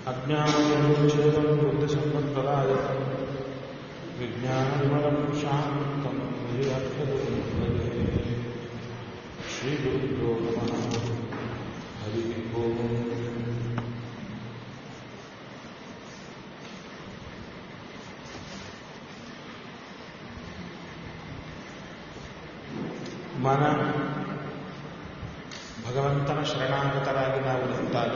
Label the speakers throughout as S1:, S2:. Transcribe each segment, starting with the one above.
S1: अज्ञानविच्छेदं बुद्धिसम्पत्प्रदायकं विज्ञानविमलं शान्तं हृदयाख्यदुर्भजे श्रीगुरुभ्यो नमः हरिः ओम् ಮನ ಭಗವಂತನ ಶರಣಾಗತರಾಗಿ ನಾವು ನಿಂತಾಗ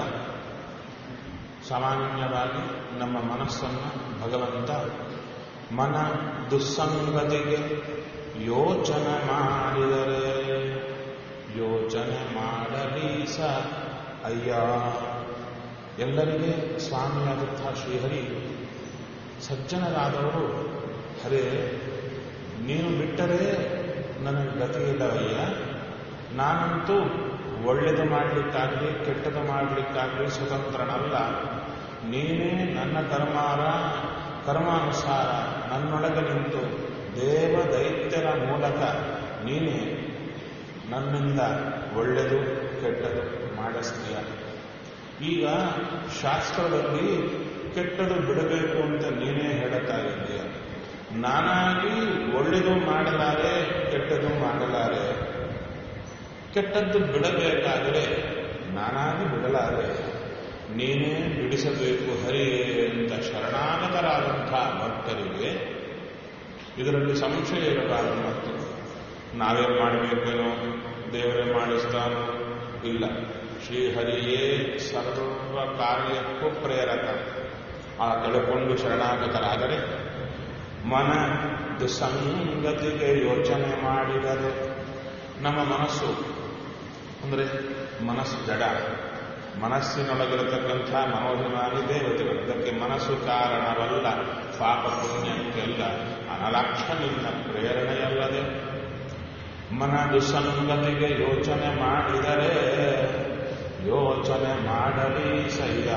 S1: ಸಾಮಾನ್ಯವಾಗಿ ನಮ್ಮ ಮನಸ್ಸನ್ನು ಭಗವಂತ ಮನ ದುಸ್ಸಂಗತಿಗೆ ಯೋಚನೆ ಮಾಡಿದರೆ ಯೋಚನೆ ಮಾಡಲಿ ಸ ಅಯ್ಯ ಎಲ್ಲರಿಗೆ ಸ್ವಾಮಿಯಾದಂತಹ ಶ್ರೀಹರಿ ಸಜ್ಜನರಾದವರು ಹರೇ ನೀನು ಬಿಟ್ಟರೆ ನನಗೆ ಗತಿ ಇಲ್ಲವಯ್ಯ ನಾನಂತೂ ಒಳ್ಳೆಯದು ಮಾಡಲಿಕ್ಕಾಗಲಿ ಕೆಟ್ಟದು ಮಾಡಲಿಕ್ಕಾಗಲಿ ಸ್ವತಂತ್ರನಲ್ಲ ನೀನೇ ನನ್ನ ಕರ್ಮಾರ ಕರ್ಮಾನುಸಾರ ನನ್ನೊಳಗೆ ನಿಂತು ದೇವ ದೈತ್ಯರ ಮೂಲಕ ನೀನೇ ನನ್ನಿಂದ ಒಳ್ಳೆಯದು ಕೆಟ್ಟದು ಮಾಡಿಸ್ತೀಯ ಈಗ ಶಾಸ್ತ್ರದಲ್ಲಿ ಕೆಟ್ಟದು ಬಿಡಬೇಕು ಅಂತ ನೀನೇ ಹೇಳುತ್ತಾ ಇದ್ದೀಯ ನಾನಾಗಿ ಒಳ್ಳೆಯದು ಮಾಡಲಾರೆ ಕೆಟ್ಟದು ಮಾಡಲಾರೆ ಕೆಟ್ಟದ್ದು ಬಿಡಬೇಕಾದರೆ ನಾನಾಗಿ ಬಿಡಲಾರೆ ನೀನೇ ಬಿಡಿಸಬೇಕು ಹರಿಯೇ ಅಂತ ಶರಣಾಗತರಾದಂಥ ಭಕ್ತರಿಗೆ ಇದರಲ್ಲಿ ಸಂಶಯ ಇರಬಾರದು ಮತ್ತು ನಾವೇ ಮಾಡಬೇಕೇನೋ ದೇವರೇ ಮಾಡಿಸ್ತಾನೋ ಇಲ್ಲ ಶ್ರೀಹರಿಯೇ ಸರ್ವ ಕಾರ್ಯಕ್ಕೂ ಪ್ರೇರಕ ಆ ತಿಳ್ಕೊಂಡು ಶರಣಾಗತರಾದರೆ ಮನ ದುಸಂಗತಿಗೆ ಯೋಚನೆ ಮಾಡಿದರೆ ನಮ್ಮ ಮನಸ್ಸು ಅಂದರೆ ಮನಸ್ಸು ಜಡ ಮನಸ್ಸಿನೊಳಗಿರತಕ್ಕಂಥ ಮನೋಭಿಮಾನಿ ದೇವತೆಗಳು ಅದಕ್ಕೆ ಮನಸ್ಸು ಕಾರಣವಲ್ಲ ಪಾಪ ಪುಣ್ಯಕ್ಕೆಲ್ಲ ಅನಲಾಕ್ಷನಿಂದ ಪ್ರೇರಣೆಯಲ್ಲದೆ ಮನ ದುಸಂಗತಿಗೆ ಯೋಚನೆ ಮಾಡಿದರೆ ಯೋಚನೆ ಮಾಡಲಿ ಸಯ್ಯ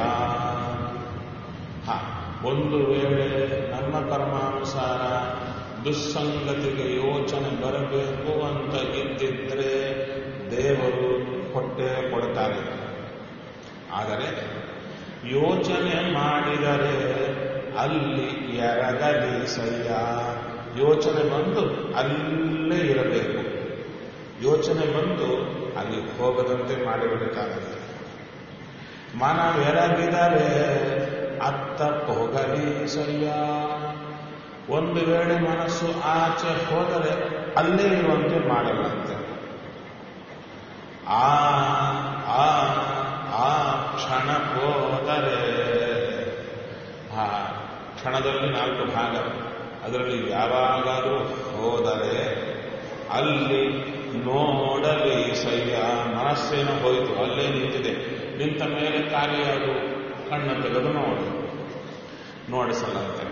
S1: ಹ ಒಂದು ವೇಳೆ ನಮ್ಮ ಕರ್ಮಾನುಸಾರ ದುಸ್ಸಂಗತಿಗೆ ಯೋಚನೆ ಬರಬೇಕು ಅಂತ ಇದ್ದಿದ್ರೆ ದೇವರು ಕೊಟ್ಟೆ ಕೊಡ್ತಾರೆ ಆದರೆ ಯೋಚನೆ ಮಾಡಿದರೆ ಅಲ್ಲಿ ಎರಗಲಿ ಸಯ್ಯ ಯೋಚನೆ ಬಂದು ಅಲ್ಲೇ ಇರಬೇಕು ಯೋಚನೆ ಬಂದು ಅಲ್ಲಿ ಹೋಗದಂತೆ ಮಾಡಿಬಿಡುತ್ತಾಗುತ್ತೆ ಮನವೆರಗಿದರೆ ಅತ್ತ ಹೋಗಲಿ ಸಯ್ಯ ಒಂದು ವೇಳೆ ಮನಸ್ಸು ಆಚೆ ಹೋದರೆ ಅಲ್ಲೇ ಇರುವಂತೆ ಮಾಡಲಂತೆ ಆ ಆ ಆ ಕ್ಷಣ ಹೋದರೆ ಆ ಕ್ಷಣದಲ್ಲಿ ನಾಲ್ಕು ಭಾಗ ಅದರಲ್ಲಿ ಯಾವಾಗಾದರೂ ಹೋದರೆ ಅಲ್ಲಿ ನೋಡಲಿ ಸಯ್ಯ ಮನಸ್ಸೇನೋ ಹೋಯಿತು ಅಲ್ಲೇ ನಿಂತಿದೆ ನಿಂತ ಮೇಲೆ ಕಾರ್ಯ ಅದು ಕಣ್ಣ ತೆಗೆದು ನೋಡು ನೋಡಿಸಲಂತೆ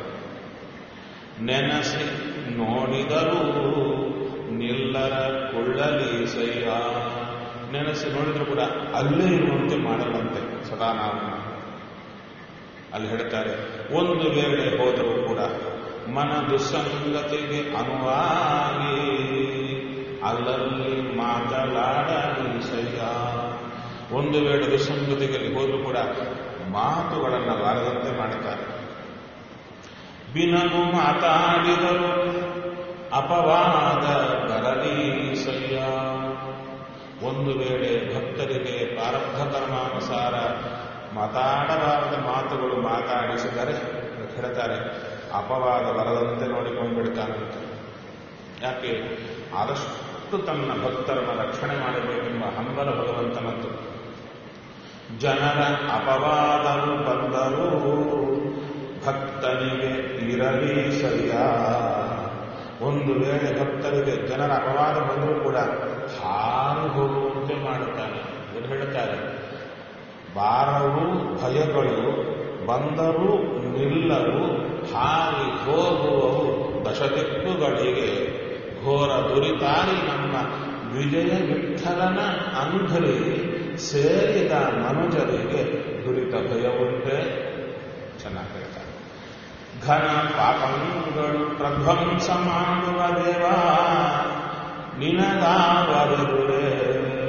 S1: ನೆನಸಿ ನೋಡಿದರೂ ನಿಲ್ಲರ ಕೊಳ್ಳಲಿ ಸಯ್ಯ ನೆನೆಸಿ ನೋಡಿದ್ರು ಕೂಡ ಅಲ್ಲೇ ಇರುವಂತೆ ಮಾಡಲಂತೆ ಸದಾ ನಾವು ಅಲ್ಲಿ ಹೇಳ್ತಾರೆ ಒಂದು ವೇಳೆ ಹೋದರೂ ಕೂಡ ಮನ ದುಸ್ಸಂಗತಿಗೆ ಅನುವಾಗಿ ಅಲ್ಲಲ್ಲಿ ಮಾತನಾಡಲಿ ಸಯ್ಯ ಒಂದು ವೇಳೆ ದುಸ್ಸಂಗತಿಗೆ ಹೋದರೂ ಕೂಡ ಮಾತುಗಳನ್ನು ಬಾರದಂತೆ ಮಾಡುತ್ತಾರೆ ಬಿನನು ಮಾತಾಡಿದರು ಅಪವಾದ ಬರಲಿ ಸಯ್ಯ ಒಂದು ವೇಳೆ ಭಕ್ತರಿಗೆ ಪ್ರಾರಬ್ಧ ಕರ್ಮಾನುಸಾರ ಮಾತಾಡಬಾರದ ಮಾತುಗಳು ಮಾತಾಡಿಸಿದರೆ ಹೇಳ್ತಾರೆ ಅಪವಾದ ಬರದಂತೆ ನೋಡಿಕೊಂಡು ಬಿಡ್ತಾನಂತೆ ಯಾಕೆ ಆದಷ್ಟು ತನ್ನ ಭಕ್ತರನ್ನು ರಕ್ಷಣೆ ಮಾಡಬೇಕೆಂಬ ಹಂಬಲ ಭಗವಂತನದ್ದು ಜನರ ಅಪವಾದವು ಬಂದರೂ ಭಕ್ತನಿಗೆ ಇರಲಿ ಸರಿಯ ಒಂದು ವೇಳೆ ಭಕ್ತರಿಗೆ ಜನರ ಅಪವಾದ ಬಂದರೂ ಕೂಡ ಹಾರಿ ಹೋಗುವಂತೆ ಮಾಡುತ್ತಾನೆ ಎಂದು ಹೇಳುತ್ತಾರೆ ಬಾರವು ಭಯಗಳು ಬಂದರೂ ನಿಲ್ಲರು ಹಾರಿ ಹೋಗುವವು ದಶದಿಕ್ಕುಗಳಿಗೆ ಘೋರ ದುರಿತಾರಿ ನಮ್ಮ ವಿಜಯ ವಿಠಲನ ಅಂಧರಿ ಸೇರಿದ ಮನುಜರಿಗೆ ದುರಿತ ಭಯವುಂಟೆ ಚೆನ್ನಾಗಿ ಹೇಳ್ತಾರೆ ಘನ ಪಾಪಗಳು ಪ್ರಧ್ವಂಸ ಮಾಡುವ ದೇವ ನಿನಗಾವರುವೆ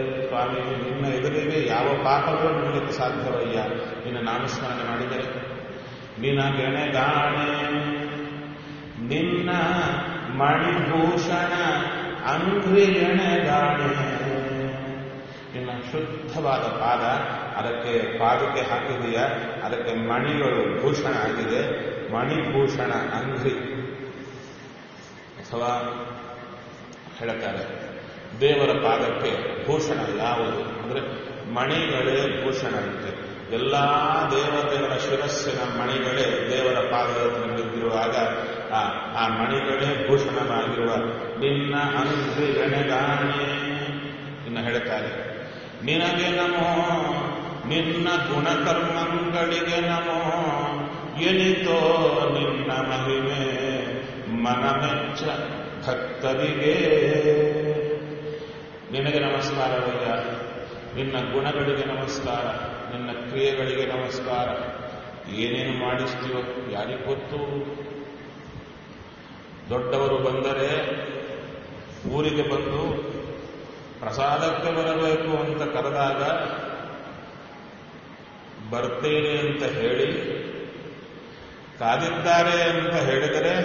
S1: ಸ್ವಾಮಿ ನಿನ್ನ ಎದುರಿಗೆ ಯಾವ ಪಾಪಗಳು ಮಾಡಲಿಕ್ಕೆ ಸಾಧ್ಯವಯ್ಯ ನಿನ್ನ ನಾಮಸ್ಮರಣೆ ಮಾಡಿದರೆ ನಿನಗೆಣೆಗಾಣೆ ನಿನ್ನ ಮಣಿಭೂಷಣ ಅಂಗ್ರಿಗೆಣೆಗಾಣೆ ನಿನ್ನ ಶುದ್ಧವಾದ ಪಾದ ಅದಕ್ಕೆ ಪಾದಕ್ಕೆ ಹಾಕಿದೆಯ ಅದಕ್ಕೆ ಮಣಿಗಳು ಭೂಷಣ ಆಗಿದೆ ಮಣಿಭೂಷಣ ಅಂಗ್ರಿ ಅಥವಾ ಹೇಳ್ತಾರೆ ದೇವರ ಪಾದಕ್ಕೆ ಭೂಷಣ ಯಾವುದು ಅಂದ್ರೆ ಮಣಿಗಳೇ ಭೂಷಣ ಅಂತೆ ಎಲ್ಲಾ ದೇವತೆಗಳ ಶಿರಸ್ಸಿನ ಮಣಿಗಳೇ ದೇವರ ಪಾದದಲ್ಲಿ ಬಿದ್ದಿರುವಾಗ ಆ ಆ ಮಣಿಗಳೇ ಭೂಷಣವಾಗಿರುವ ನಿನ್ನ ಅಂಗ್ರಿ ಗಣಗಾಣೆ ಇನ್ನು ಹೇಳ್ತಾರೆ ನಿನಗೆ ನಮೋ ನಿನ್ನ ಗುಣಕರ್ಮಗಳಿಗೆ ನಮೋ ಎನಿತೋ ನಿನ್ನ ಮಹಿಮೆ ಮನಮೆಚ್ಚ ಭಕ್ತರಿಗೆ ನಿನಗೆ ನಮಸ್ಕಾರವಯ್ಯ ನಿನ್ನ ಗುಣಗಳಿಗೆ ನಮಸ್ಕಾರ ನಿನ್ನ ಕ್ರಿಯೆಗಳಿಗೆ ನಮಸ್ಕಾರ ಏನೇನು ಮಾಡಿಸ್ತೀವೋ ಯಾರಿಗೆ ಗೊತ್ತು ದೊಡ್ಡವರು ಬಂದರೆ ಊರಿಗೆ ಬಂದು ಪ್ರಸಾದಕ್ಕೆ ಬರಬೇಕು ಅಂತ ಕರೆದಾಗ ಬರ್ತೇನೆ ಅಂತ ಹೇಳಿ ಕಾದಿದ್ದಾರೆ ಅಂತ ಹೇಳಿದರೆ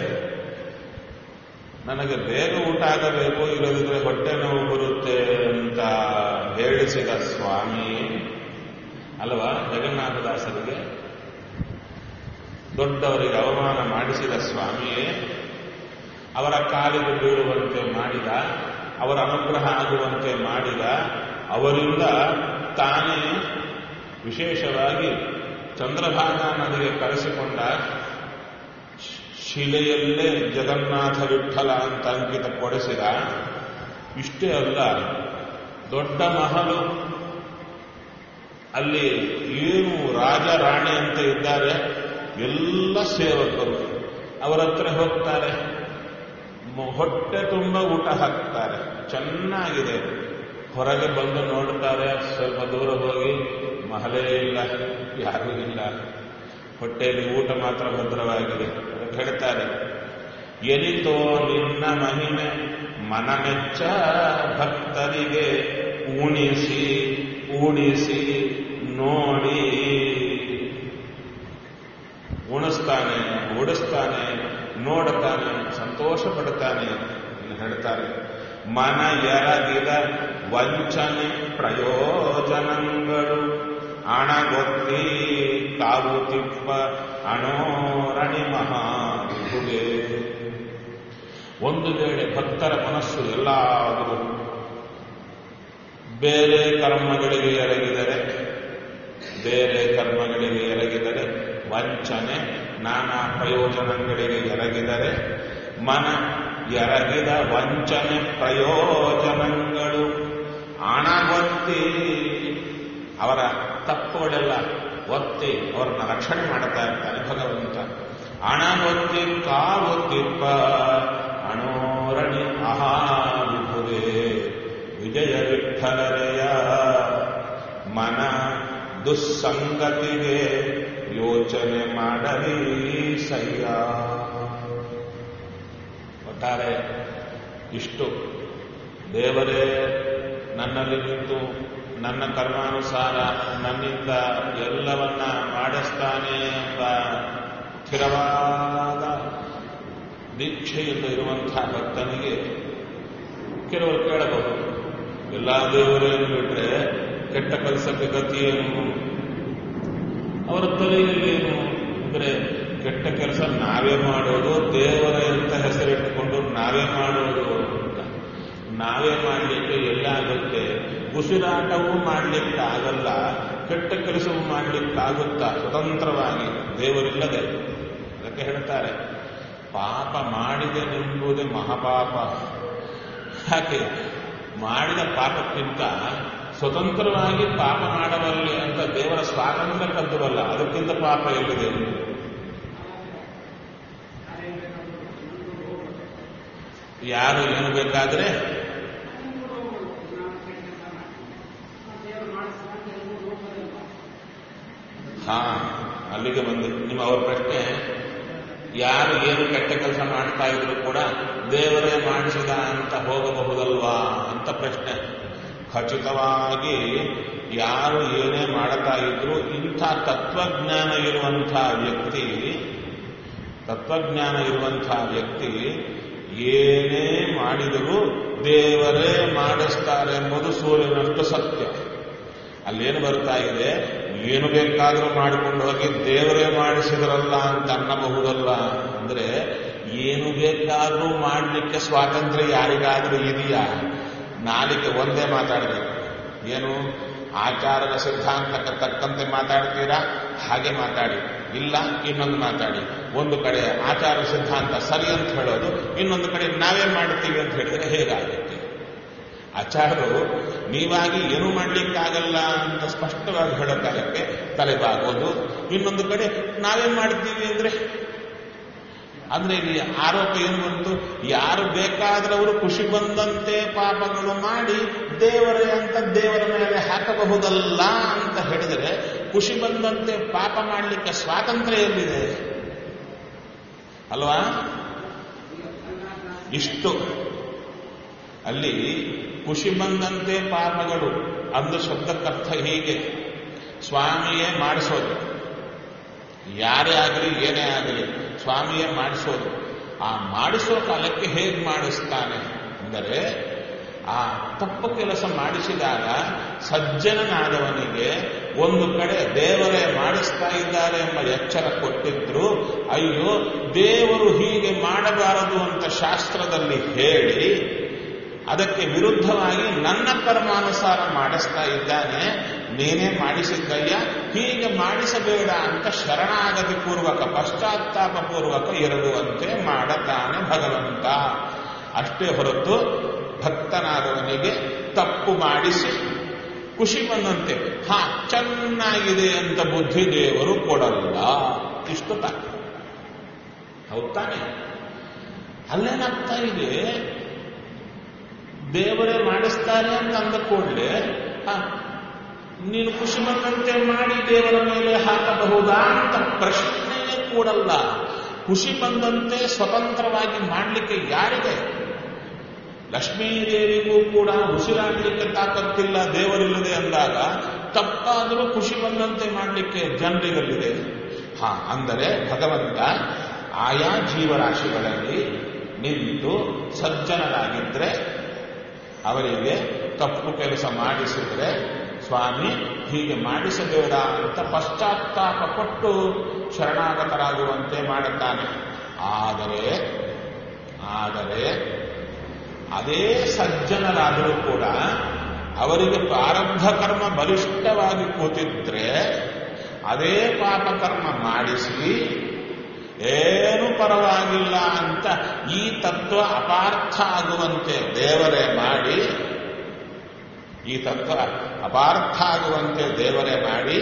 S1: ನನಗೆ ಬೇಗ ಊಟ ಆಗಬೇಕು ಇಲ್ಲದಿದ್ರೆ ಹೊಟ್ಟೆ ನೋವು ಬರುತ್ತೆ ಅಂತ ಹೇಳಿಸಿದ ಸ್ವಾಮಿ ಅಲ್ವಾ ಜಗನ್ನಾಥದಾಸರಿಗೆ ದೊಡ್ಡವರಿಗೆ ಅವಮಾನ ಮಾಡಿಸಿದ ಸ್ವಾಮಿಯೇ ಅವರ ಕಾಲಿಗೆ ಬೀಳುವಂತೆ ಮಾಡಿದ ಅವರ ಅನುಗ್ರಹ ಆಗುವಂತೆ ಮಾಡಿದ ಅವರಿಂದ ತಾನೇ ವಿಶೇಷವಾಗಿ ಚಂದ್ರಭಾಗ ನದಿಗೆ ಕರೆಸಿಕೊಂಡ ಶಿಲೆಯಲ್ಲೇ ಜಗನ್ನಾಥ ವಿಠಲ ಅಂತ ಅಂಕಿತ ಕೊಡಿಸಿದ ಇಷ್ಟೇ ಅಲ್ಲ ದೊಡ್ಡ ಮಹಲು ಅಲ್ಲಿ ಏನು ರಾಜ ರಾಣಿ ಅಂತ ಇದ್ದಾರೆ ಎಲ್ಲ ಸೇವಕರು ಅವರ ಹತ್ರ ಹೋಗ್ತಾರೆ ಹೊಟ್ಟೆ ತುಂಬ ಊಟ ಹಾಕ್ತಾರೆ ಚೆನ್ನಾಗಿದೆ ಹೊರಗೆ ಬಂದು ನೋಡ್ತಾರೆ ಸ್ವಲ್ಪ ದೂರ ಹೋಗಿ ಮಹಲೇ ಇಲ್ಲ ಯಾರೂ ಇಲ್ಲ ಹೊಟ್ಟೆಯಲ್ಲಿ ಊಟ ಮಾತ್ರ ಭದ್ರವಾಗಿದೆ ಅದಕ್ಕೆ ಹೇಳ್ತಾರೆ ಎನಿತೋ ನಿನ್ನ ಮಹಿಮೆ ಮನಮೆಚ್ಚ ಭಕ್ತರಿಗೆ ಉಣಿಸಿ ಉಣಿಸಿ ನೋಡಿ ಉಣಿಸ್ತಾನೆ ಉಡಿಸ್ತಾನೆ ನೋಡುತ್ತಾನೆ ಸಂತೋಷ ಪಡುತ್ತಾನೆ ಎಂದು ಹೇಳ್ತಾರೆ ಮನ ಎರಗಿದ ವಂಚನೆ ಪ್ರಯೋಜನಗಳು ಅಣಗೊತ್ತಿ ಕಾವು ತಿಪ್ಪ ಅಣೋರಣಿ ಮಹಾವಿಭುಗೆ ಒಂದು ವೇಳೆ ಭಕ್ತರ ಮನಸ್ಸು ಎಲ್ಲಾದರೂ ಬೇರೆ ಕರ್ಮಗಳಿಗೆ ಎರಗಿದರೆ ಬೇರೆ ಕರ್ಮಗಳಿಗೆ ಎರಗಿದರೆ ವಂಚನೆ ನಾನಾ ಪ್ರಯೋಜನಗಳಿಗೆ ಎರಗಿದರೆ ಮನ ಎರಗಿದ ವಂಚನೆ ಪ್ರಯೋಜನಗಳು ಹಣಗೊತ್ತಿ ಅವರ ತಪ್ಪುಗಳೆಲ್ಲ ಒತ್ತಿ ಅವರನ್ನ ರಕ್ಷಣೆ ಮಾಡ್ತಾ ಇರ್ತಾನೆ ಭಗವಂತ ಹಣಗೊತ್ತಿ ಕಾವುತ್ತಿಪ್ಪ ಅಣೋರಣಿ ಅಹಾವಿಭುವೆ ವಿಜಯ ವಿಠಲರೆಯ ಮನ ದುಸ್ಸಂಗತಿಗೆ ಯೋಚನೆ ಮಾಡಲಿ ಸಯ್ಯ ಒಟ್ಟಾರೆ ಇಷ್ಟು ದೇವರೇ ನನ್ನಲ್ಲಿ ನಿಂತು ನನ್ನ ಕರ್ಮಾನುಸಾರ ನನ್ನಿಂದ ಎಲ್ಲವನ್ನ ಮಾಡಿಸ್ತಾನೆ ಎಂಬ ಸ್ಥಿರವಾದ ದೀಕ್ಷೆಯಿಂದ ಇರುವಂತಹ ಭಕ್ತನಿಗೆ ಕೆಲವರು ಕೇಳಬಹುದು ಎಲ್ಲ ದೇವರೇನು ಬಿಟ್ರೆ ಕೆಟ್ಟ ಕೆಲಸಕ್ಕೆ ಗತಿ ಏನು ಅವರ ತಲೆಯಲ್ಲಿ ಏನು ಅಂದ್ರೆ ಕೆಟ್ಟ ಕೆಲಸ ನಾವೇ ಮಾಡೋದು ದೇವರ ಅಂತ ಹೆಸರಿಟ್ಟುಕೊಂಡು ನಾವೇ ಮಾಡೋದು ಅಂತ ನಾವೇ ಮಾಡಲಿಕ್ಕೆ ಎಲ್ಲ ಆಗುತ್ತೆ ಉಸಿರಾಟವೂ ಮಾಡಲಿಕ್ಕೆ ಆಗಲ್ಲ ಕೆಟ್ಟ ಕೆಲಸವೂ ಮಾಡಲಿಕ್ಕಾಗುತ್ತಾ ಸ್ವತಂತ್ರವಾಗಿ ದೇವರಿಲ್ಲದೆ ಅದಕ್ಕೆ ಹೇಳ್ತಾರೆ ಪಾಪ ಮಾಡಿದೆನೆಂಬುದೇ ಮಹಾಪಾಪ ಯಾಕೆ ಮಾಡಿದ ಪಾಪಕ್ಕಿಂತ ಸ್ವತಂತ್ರವಾಗಿ ಪಾಪ ಮಾಡಬಲ್ಲೆ ಅಂತ ದೇವರ ಸ್ವಾತಂತ್ರ್ಯ ಕದ್ದುವಲ್ಲ ಅದಕ್ಕಿಂತ ಪಾಪ ಎಲ್ಲಿದೆ ಯಾರು ಏನು ಬೇಕಾದ್ರೆ ಹಾ ಅಲ್ಲಿಗೆ ಬಂದು ನಿಮ್ಮ ಅವ್ರ ಪ್ರಶ್ನೆ ಯಾರು ಏನು ಕೆಟ್ಟ ಕೆಲಸ ಮಾಡ್ತಾ ಇದ್ರು ಕೂಡ ದೇವರೇ ಮಾಡಿಸಿದ ಅಂತ ಹೋಗಬಹುದಲ್ವಾ ಅಂತ ಪ್ರಶ್ನೆ ಖಚಿತವಾಗಿ ಯಾರು ಏನೇ ಮಾಡ್ತಾ ಇದ್ರು ಇಂಥ ತತ್ವಜ್ಞಾನ ಇರುವಂಥ ವ್ಯಕ್ತಿ ತತ್ವಜ್ಞಾನ ಇರುವಂಥ ವ್ಯಕ್ತಿ ಏನೇ ಮಾಡಿದರೂ ದೇವರೇ ಮಾಡಿಸ್ತಾರೆ ಎಂಬುದು ಸೂರ್ಯನಷ್ಟು ಸತ್ಯ ಅಲ್ಲೇನು ಬರ್ತಾ ಇದೆ ಏನು ಬೇಕಾದರೂ ಮಾಡಿಕೊಂಡು ಹೋಗಿ ದೇವರೇ ಮಾಡಿಸಿದ್ರಲ್ಲ ಅಂತ ಅನ್ನಬಹುದಲ್ಲ ಅಂದ್ರೆ ಏನು ಬೇಕಾದರೂ ಮಾಡಲಿಕ್ಕೆ ಸ್ವಾತಂತ್ರ್ಯ ಯಾರಿಗಾದರೂ ಇದೆಯಾ ನಾಲಿಗೆ ಒಂದೇ ಮಾತಾಡಬೇಕು ಏನು ಆಚಾರದ ಸಿದ್ಧಾಂತಕ್ಕೆ ತಕ್ಕಂತೆ ಮಾತಾಡ್ತೀರಾ ಹಾಗೆ ಮಾತಾಡಿ ಇಲ್ಲ ಇನ್ನೊಂದು ಮಾತಾಡಿ ಒಂದು ಕಡೆ ಆಚಾರ ಸಿದ್ಧಾಂತ ಸರಿ ಅಂತ ಹೇಳೋದು ಇನ್ನೊಂದು ಕಡೆ ನಾವೇ ಮಾಡ್ತೀವಿ ಅಂತ ಹೇಳಿದ್ರೆ ಹೇಗಾಗುತ್ತೆ ಆಚಾರರು ನೀವಾಗಿ ಏನು ಮಾಡ್ಲಿಕ್ಕಾಗಲ್ಲ ಅಂತ ಸ್ಪಷ್ಟವಾಗಿ ಹೇಳೋ ಕಾಲಕ್ಕೆ ತಲೆಬಾಗೋದು ಇನ್ನೊಂದು ಕಡೆ ನಾವೇ ಮಾಡ್ತೀವಿ ಅಂದ್ರೆ ಅಂದ್ರೆ ಇಲ್ಲಿ ಆರೋಪ ಏನು ಬಂತು ಯಾರು ಬೇಕಾದ್ರವರು ಖುಷಿ ಬಂದಂತೆ ಪಾಪಗಳು ಮಾಡಿ ದೇವರೇ ಅಂತ ದೇವರ ಮೇಲೆ ಹಾಕಬಹುದಲ್ಲ ಅಂತ ಹೇಳಿದರೆ ಖುಷಿ ಬಂದಂತೆ ಪಾಪ ಮಾಡಲಿಕ್ಕೆ ಸ್ವಾತಂತ್ರ್ಯ ಎಲ್ಲಿದೆ ಅಲ್ವಾ ಇಷ್ಟು ಅಲ್ಲಿ ಖುಷಿ ಬಂದಂತೆ ಪಾಪಗಳು ಅಂದ ಶಬ್ದಕ್ಕರ್ಥ ಹೀಗೆ ಸ್ವಾಮಿಯೇ ಮಾಡಿಸೋದು ಯಾರೇ ಆಗಲಿ ಏನೇ ಆಗಲಿ ಸ್ವಾಮಿಯೇ ಮಾಡಿಸೋದು ಆ ಮಾಡಿಸೋ ಕಾಲಕ್ಕೆ ಹೇಗೆ ಮಾಡಿಸ್ತಾನೆ ಅಂದರೆ ಆ ತಪ್ಪು ಕೆಲಸ ಮಾಡಿಸಿದಾಗ ಸಜ್ಜನನಾದವನಿಗೆ ಒಂದು ಕಡೆ ದೇವರೇ ಮಾಡಿಸ್ತಾ ಇದ್ದಾರೆ ಎಂಬ ಎಚ್ಚರ ಕೊಟ್ಟಿದ್ರು ಅಯ್ಯೋ ದೇವರು ಹೀಗೆ ಮಾಡಬಾರದು ಅಂತ ಶಾಸ್ತ್ರದಲ್ಲಿ ಹೇಳಿ ಅದಕ್ಕೆ ವಿರುದ್ಧವಾಗಿ ನನ್ನ ಕರ್ಮಾನುಸಾರ ಮಾಡಿಸ್ತಾ ಇದ್ದಾನೆ ನೀನೇ ಮಾಡಿಸಿದ್ದಯ್ಯ ಹೀಗೆ ಮಾಡಿಸಬೇಡ ಅಂತ ಶರಣಾಗತಿ ಪೂರ್ವಕ ಪಶ್ಚಾತ್ತಾಪ ಪೂರ್ವಕ ಇರುವಂತೆ ಮಾಡತಾನೆ ಭಗವಂತ ಅಷ್ಟೇ ಹೊರತು ಭಕ್ತನಾದವನಿಗೆ ತಪ್ಪು ಮಾಡಿಸಿ ಖುಷಿ ಬಂದಂತೆ ಹಾ ಚೆನ್ನಾಗಿದೆ ಅಂತ ಬುದ್ಧಿ ದೇವರು ಕೊಡಲ್ಲ ಇಷ್ಟು ತಾನೆ ಹೌದ್ ತಾನೆ ಅಲ್ಲೇನಾಗ್ತಾ ಇದೆ ದೇವರೇ ಮಾಡಿಸ್ತಾರೆ ಅಂತ ಅಂದ ಕೂಡಲೇ ನೀನು ಖುಷಿ ಬಂದಂತೆ ಮಾಡಿ ದೇವರ ಮೇಲೆ ಹಾಕಬಹುದಾ ಅಂತ ಪ್ರಶ್ನೆಯೇ ಕೂಡಲ್ಲ ಖುಷಿ ಬಂದಂತೆ ಸ್ವತಂತ್ರವಾಗಿ ಮಾಡಲಿಕ್ಕೆ ಯಾರಿಗೆ ಲಕ್ಷ್ಮೀದೇವಿಗೂ ಕೂಡ ಉಸಿರಾಡಲಿಕ್ಕೆ ತಾಕತ್ತಿಲ್ಲ ದೇವರಿಲ್ಲದೆ ಅಂದಾಗ ತಪ್ಪಾದರೂ ಖುಷಿ ಬಂದಂತೆ ಮಾಡಲಿಕ್ಕೆ ಜನರಿಗಲ್ಲಿದೆ ಹಾ ಅಂದರೆ ಭಗವಂತ ಆಯಾ ಜೀವರಾಶಿಗಳಲ್ಲಿ ನಿಂತು ಸಜ್ಜನರಾಗಿದ್ರೆ ಅವರಿಗೆ ತಪ್ಪು ಕೆಲಸ ಮಾಡಿಸಿದ್ರೆ ಸ್ವಾಮಿ ಹೀಗೆ ಮಾಡಿಸಬೇಡ ಅಂತ ಪಶ್ಚಾತ್ತಾಪ ಕೊಟ್ಟು ಶರಣಾಗತರಾಗುವಂತೆ ಮಾಡುತ್ತಾನೆ ಆದರೆ ಆದರೆ ಅದೇ ಸಜ್ಜನರಾದರೂ ಕೂಡ ಅವರಿಗೆ ಪ್ರಾರಬ್ಧ ಕರ್ಮ ಬಲಿಷ್ಠವಾಗಿ ಕೂತಿದ್ರೆ ಅದೇ ಪಾಪಕರ್ಮ ಮಾಡಿಸಿ ಏನು ಪರವಾಗಿಲ್ಲ ಅಂತ ಈ ತತ್ವ ಅಪಾರ್ಥ ಆಗುವಂತೆ ದೇವರೇ ಮಾಡಿ ಈ ತತ್ವ ಅಪಾರ್ಥ ಆಗುವಂತೆ ದೇವರೇ ಮಾಡಿ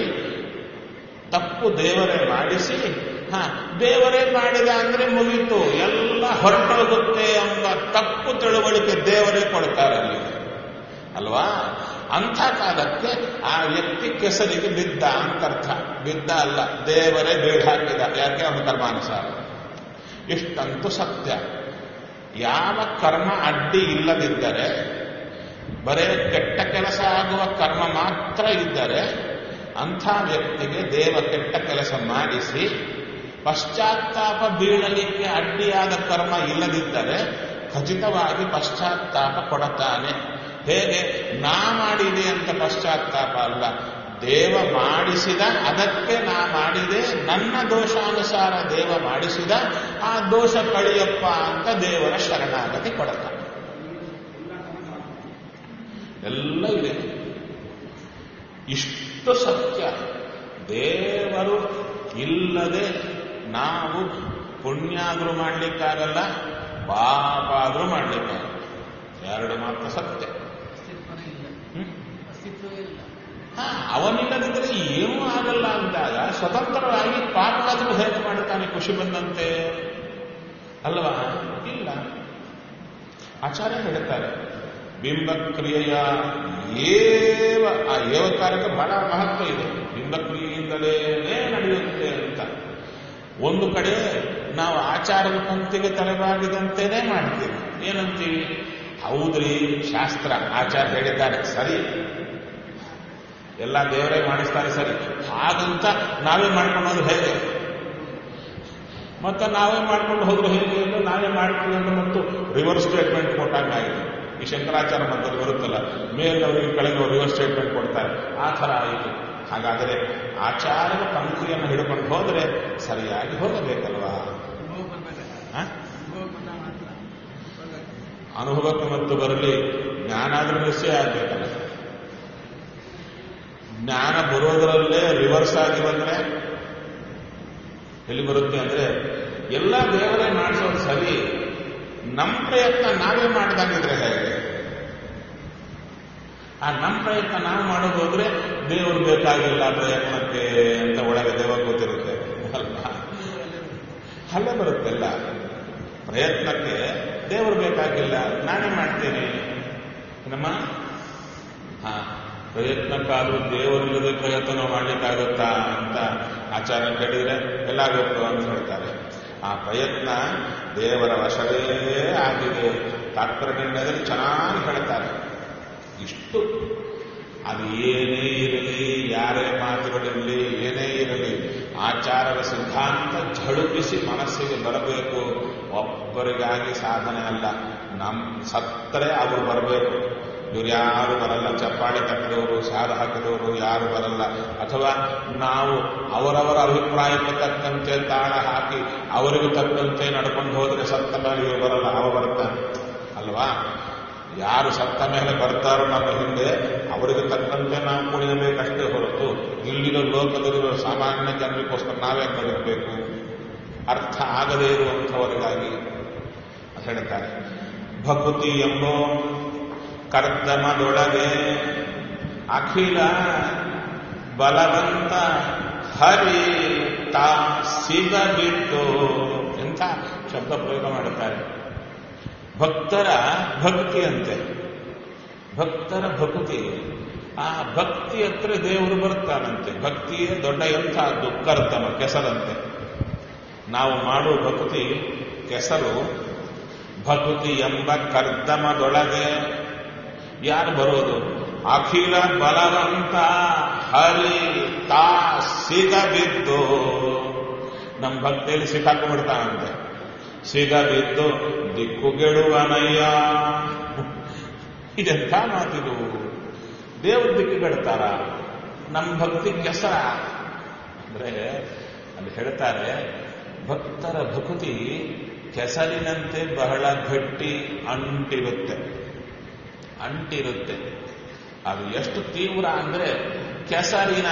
S1: ತಪ್ಪು ದೇವರೇ ಮಾಡಿಸಿ ಹ ದೇವರೇ ಮಾಡಿದ ಅಂದ್ರೆ ಮುಗೀತು ಎಲ್ಲ ಹೊರಟೋಗುತ್ತೆ ಎಂಬ ತಪ್ಪು ತಿಳುವಳಿಕೆ ದೇವರೇ ಕೊಡ್ತಾರೆ ಅಲ್ಲಿ ಅಲ್ವಾ ಅಂಥ ಕಾಲಕ್ಕೆ ಆ ವ್ಯಕ್ತಿ ಕೆಸರಿಗೆ ಬಿದ್ದ ಅಂತರ್ಥ ಬಿದ್ದ ಅಲ್ಲ ದೇವರೇ ಬೀಡ್ ಹಾಕಿದ ಯಾಕೆ ಅವನ ಕರ್ಮಾನುಸಾರ ಇಷ್ಟಂತೂ ಸತ್ಯ ಯಾವ ಕರ್ಮ ಅಡ್ಡಿ ಇಲ್ಲದಿದ್ದರೆ ಬರೇ ಕೆಟ್ಟ ಕೆಲಸ ಆಗುವ ಕರ್ಮ ಮಾತ್ರ ಇದ್ದರೆ ಅಂಥ ವ್ಯಕ್ತಿಗೆ ದೇವ ಕೆಟ್ಟ ಕೆಲಸ ಮಾಡಿಸಿ ಪಶ್ಚಾತ್ತಾಪ ಬೀಳಲಿಕ್ಕೆ ಅಡ್ಡಿಯಾದ ಕರ್ಮ ಇಲ್ಲದಿದ್ದರೆ ಖಚಿತವಾಗಿ ಪಶ್ಚಾತ್ತಾಪ ಕೊಡುತ್ತಾನೆ ಹೇಗೆ ನಾ ಮಾಡಿದೆ ಅಂತ ಪಶ್ಚಾತ್ತಾಪ ಅಲ್ಲ ದೇವ ಮಾಡಿಸಿದ ಅದಕ್ಕೆ ನಾ ಮಾಡಿದೆ ನನ್ನ ದೋಷಾನುಸಾರ ದೇವ ಮಾಡಿಸಿದ ಆ ದೋಷ ಕಳಿಯಪ್ಪ ಅಂತ ದೇವರ ಶರಣಾಗತಿ ಕೊಡುತ್ತಾನೆ ಎಲ್ಲ ಇದೆ ಇಷ್ಟು ಸತ್ಯ ದೇವರು ಇಲ್ಲದೆ ನಾವು ಪುಣ್ಯಾದ್ರೂ ಮಾಡ್ಲಿಕ್ಕಾಗಲ್ಲ ಪಾಪ ಆದ್ರೂ ಮಾಡ್ಲಿಕ್ಕಾಗಲ್ಲ ಎರಡು ಮಾತ್ರ ಸತ್ಯ ಹ್ಮ್? ಹಾ ಅವನಿಲ್ಲದಿದ್ರೆ ಏನೂ ಆಗಲ್ಲ ಅಂದಾಗ ಸ್ವತಂತ್ರವಾಗಿ ಪಾಪವಾದರೂ ಹೇಗೆ ಮಾಡುತ್ತಾನೆ ಖುಷಿ ಬಂದಂತೆ ಅಲ್ವಾ ಇಲ್ಲ ಆಚಾರ್ಯ ಹೇಳ್ತಾರೆ ಬಿಂಬಕ್ರಿಯೆಯ ಏವ ಆ ಏವಕಾರಕ್ಕೆ ಬಹಳ ಮಹತ್ವ ಇದೆ ಬಿಂಬಕ್ರಿಯೆಯಿಂದಲೇ ನಡೆಯುತ್ತೆ ಅಂತ ಒಂದು ಕಡೆ ನಾವು ಆಚಾರದ ಪಂಕ್ತಿಗೆ ತಲೆಬಾಗಿದಂತೆಯೇ ಮಾಡ್ತೀವಿ ಏನಂತೀವಿ ಹೌದ್ರಿ ಶಾಸ್ತ್ರ ಆಚಾರ ಹೇಳಿದ್ದಾರೆ ಸರಿ ಎಲ್ಲ ದೇವರೇ ಮಾಡಿಸ್ತಾರೆ ಸರಿ ಹಾಗಂತ ನಾವೇ ಮಾಡ್ಕೊಳ್ಳೋದು ಹೇಗೆ ಮತ್ತೆ ನಾವೇ ಮಾಡ್ಕೊಂಡು ಹೋದ್ರೆ ಹೇಗೆ ಅಂದ್ರೆ ನಾವೇ ಮಾಡ್ಕೊಂಡು ಮತ್ತು ರಿವರ್ಸ್ ಸ್ಟೇಟ್ಮೆಂಟ್ ಕೊಟ್ಟಂಗಾಗಿದೆ ಈ ಶಂಕರಾಚಾರ ಮಧ್ಯದಲ್ಲಿ ಬರುತ್ತಲ್ಲ ಮೇಲವರಿಗೆ ಕೆಳಗೆ ರಿವರ್ಸ್ ಸ್ಟೇಟ್ಮೆಂಟ್ ಕೊಡ್ತಾರೆ ಆ ಥರ ಆಯಿತು ಹಾಗಾದರೆ ಆಚಾರದ ಪಂಕ್ತಿಯನ್ನು ಹಿಡ್ಕೊಂಡು ಹೋದರೆ ಸರಿಯಾಗಿ ಹೋಗಬೇಕಲ್ವಾ ಆ? ಅನುಭವಕ್ಕೆ ಮತ್ತು ಬರಲಿ ಜ್ಞಾನ ಆದ್ರೂ ನಿಶ್ಚಯ ಆಗ್ಬೇಕಲ್ಲ ಜ್ಞಾನ ಬರೋದರಲ್ಲೇ ರಿವರ್ಸ್ ಆಗಿ ಬಂದ್ರೆ ಎಲ್ಲಿ ಬರುತ್ತೆ ಅಂದ್ರೆ ಎಲ್ಲ ದೇವರೇ ಮಾಡಿಸೋದು ಸರಿ ನಮ್ಮ ಪ್ರಯತ್ನ ನಾವೇ ಮಾಡ್ದಾಗಿದ್ರೆ ಹೇಗೆ ಆ ನಮ್ಮ ಪ್ರಯತ್ನ ನಾವು ಮಾಡೋದು ಹೋದ್ರೆ ದೇವರು ಬೇಕಾಗಿಲ್ಲ ಪ್ರಯತ್ನಕ್ಕೆ ಅಂತ ಒಳಗೆ ದೇವ ಗೊತ್ತಿರುತ್ತೆ ಅಲ್ವಾ ಅಲ್ಲೇ ಬರುತ್ತೆಲ್ಲ ಪ್ರಯತ್ನಕ್ಕೆ ದೇವರು ಬೇಕಾಗಿಲ್ಲ ನಾನೇ ಮಾಡ್ತೇನೆ ನಮ್ಮ ಹಾ ಪ್ರಯತ್ನಕ್ಕಾದ್ರೂ ದೇವರಿಲ್ಲದೆ ಪ್ರಯತ್ನ ಮಾಡ್ಲಿಕ್ಕಾಗುತ್ತಾ ಅಂತ ಆಚಾರ ಕೇಳಿದ್ರೆ ಎಲ್ಲಾಗುತ್ತೆ ಅಂತ ಹೇಳ್ತಾರೆ ಆ ಪ್ರಯತ್ನ ದೇವರ ವಶವೇ ಆಗಿದೆ ತಾತ್ಪರ್ಯದಲ್ಲಿ ಚೆನ್ನಾಗಿ ಹೇಳ್ತಾರೆ ಇಷ್ಟು ಅದು ಏನೇ ಇರಲಿ ಯಾರೇ ಮಾತುಗಳಿರಲಿ ಏನೇ ಇರಲಿ ಆಚಾರದ ಸಿದ್ಧಾಂತ ಝಳುಪಿಸಿ ಮನಸ್ಸಿಗೆ ಬರಬೇಕು ಒಬ್ಬರಿಗಾಗಿ ಸಾಧನೆ ಅಲ್ಲ ನಮ್ ಸತ್ತರೆ ಅವರು ಬರಬೇಕು ಇವ್ರು ಯಾರು ಬರಲ್ಲ ಚಪ್ಪಾಳೆ ತಟ್ಟಿದವರು ಸಾರು ಹಾಕಿದವರು ಯಾರು ಬರಲ್ಲ ಅಥವಾ ನಾವು ಅವರವರ ಅಭಿಪ್ರಾಯಕ್ಕೆ ತಕ್ಕಂತೆ ತಾಳ ಹಾಕಿ ಅವರಿಗೆ ತಕ್ಕಂತೆ ನಡ್ಕೊಂಡು ಹೋದ್ರೆ ಸತ್ತ ಮೇಲೆ ಇವರು ಬರಲ್ಲ ಅವ ಬರ್ತಾನೆ ಅಲ್ವಾ ಯಾರು ಸತ್ತ ಮೇಲೆ ಬರ್ತಾರೋ ನಮ್ಮ ಹಿಂದೆ ಅವರಿಗೆ ತಕ್ಕಂತೆ ನಾವು ಕುಣಿಯಬೇಕಷ್ಟೇ ಹೊರತು ಇಲ್ಲಿರೋ ಲೋಕದಲ್ಲಿರೋ ಸಾಮಾನ್ಯ ಜನರಿಗೋಸ್ಕರ ನಾವೇ ಬರಬೇಕು ಅರ್ಥ ಆಗದೇ ಇರುವಂಥವರಿಗಾಗಿ ಹೇಳ್ತಾರೆ ಭಕುತಿ ಎಂಬೋ ಕರ್ದಮದೊಳಗೆ ಅಖಿಲ ಬಲವಂತ ಹರಿ ತಾ ಸಿಗಬಿದ್ದು ಎಂಥ ಶಬ್ದ ಪ್ರಯೋಗ ಮಾಡುತ್ತಾರೆ ಭಕ್ತರ ಭಕ್ತಿ ಅಂತೆ ಭಕ್ತರ ಭಕ್ತಿ ಆ ಭಕ್ತಿ ಹತ್ರ ದೇವರು ಬರ್ತಾನಂತೆ ಭಕ್ತಿಯೇ ದೊಡ್ಡ ಎಂಥದ್ದು ಕರ್ತಮ ಕೆಸರಂತೆ ನಾವು ಮಾಡುವ ಭಕ್ತಿ ಕೆಸರು ಭಕ್ತಿ ಎಂಬ ಕರ್ದಮದೊಳಗೆ ಯಾರು ಬರೋದು ಅಖಿಲ ಬಲವಂತ ಹರಿ ತಾ ಸಿಗಬಿದ್ದು ನಮ್ಮ ಭಕ್ತಿಯಲ್ಲಿ ಸಿಕ್ಕಾಕೊಂಡ್ಬಿಡ್ತಾನಂತೆ ಸಿಗಬಿದ್ದು ದಿಕ್ಕುಗೆಡುವನಯ್ಯ ಇದೆಂಥ ಮಾತಿದು ದೇವ್ರ ದಿಕ್ಕುಗೆಡ್ತಾರ ನಮ್ಮ ಭಕ್ತಿ ಕೆಸರ ಅಂದ್ರೆ ಅಲ್ಲಿ ಹೇಳ್ತಾರೆ ಭಕ್ತರ ಭಕ್ತಿ ಕೆಸರಿನಂತೆ ಬಹಳ ಗಟ್ಟಿ ಅಂಟಿರುತ್ತೆ ಅಂಟಿರುತ್ತೆ ಅದು ಎಷ್ಟು ತೀವ್ರ ಅಂದ್ರೆ ಕೆಸರಿನ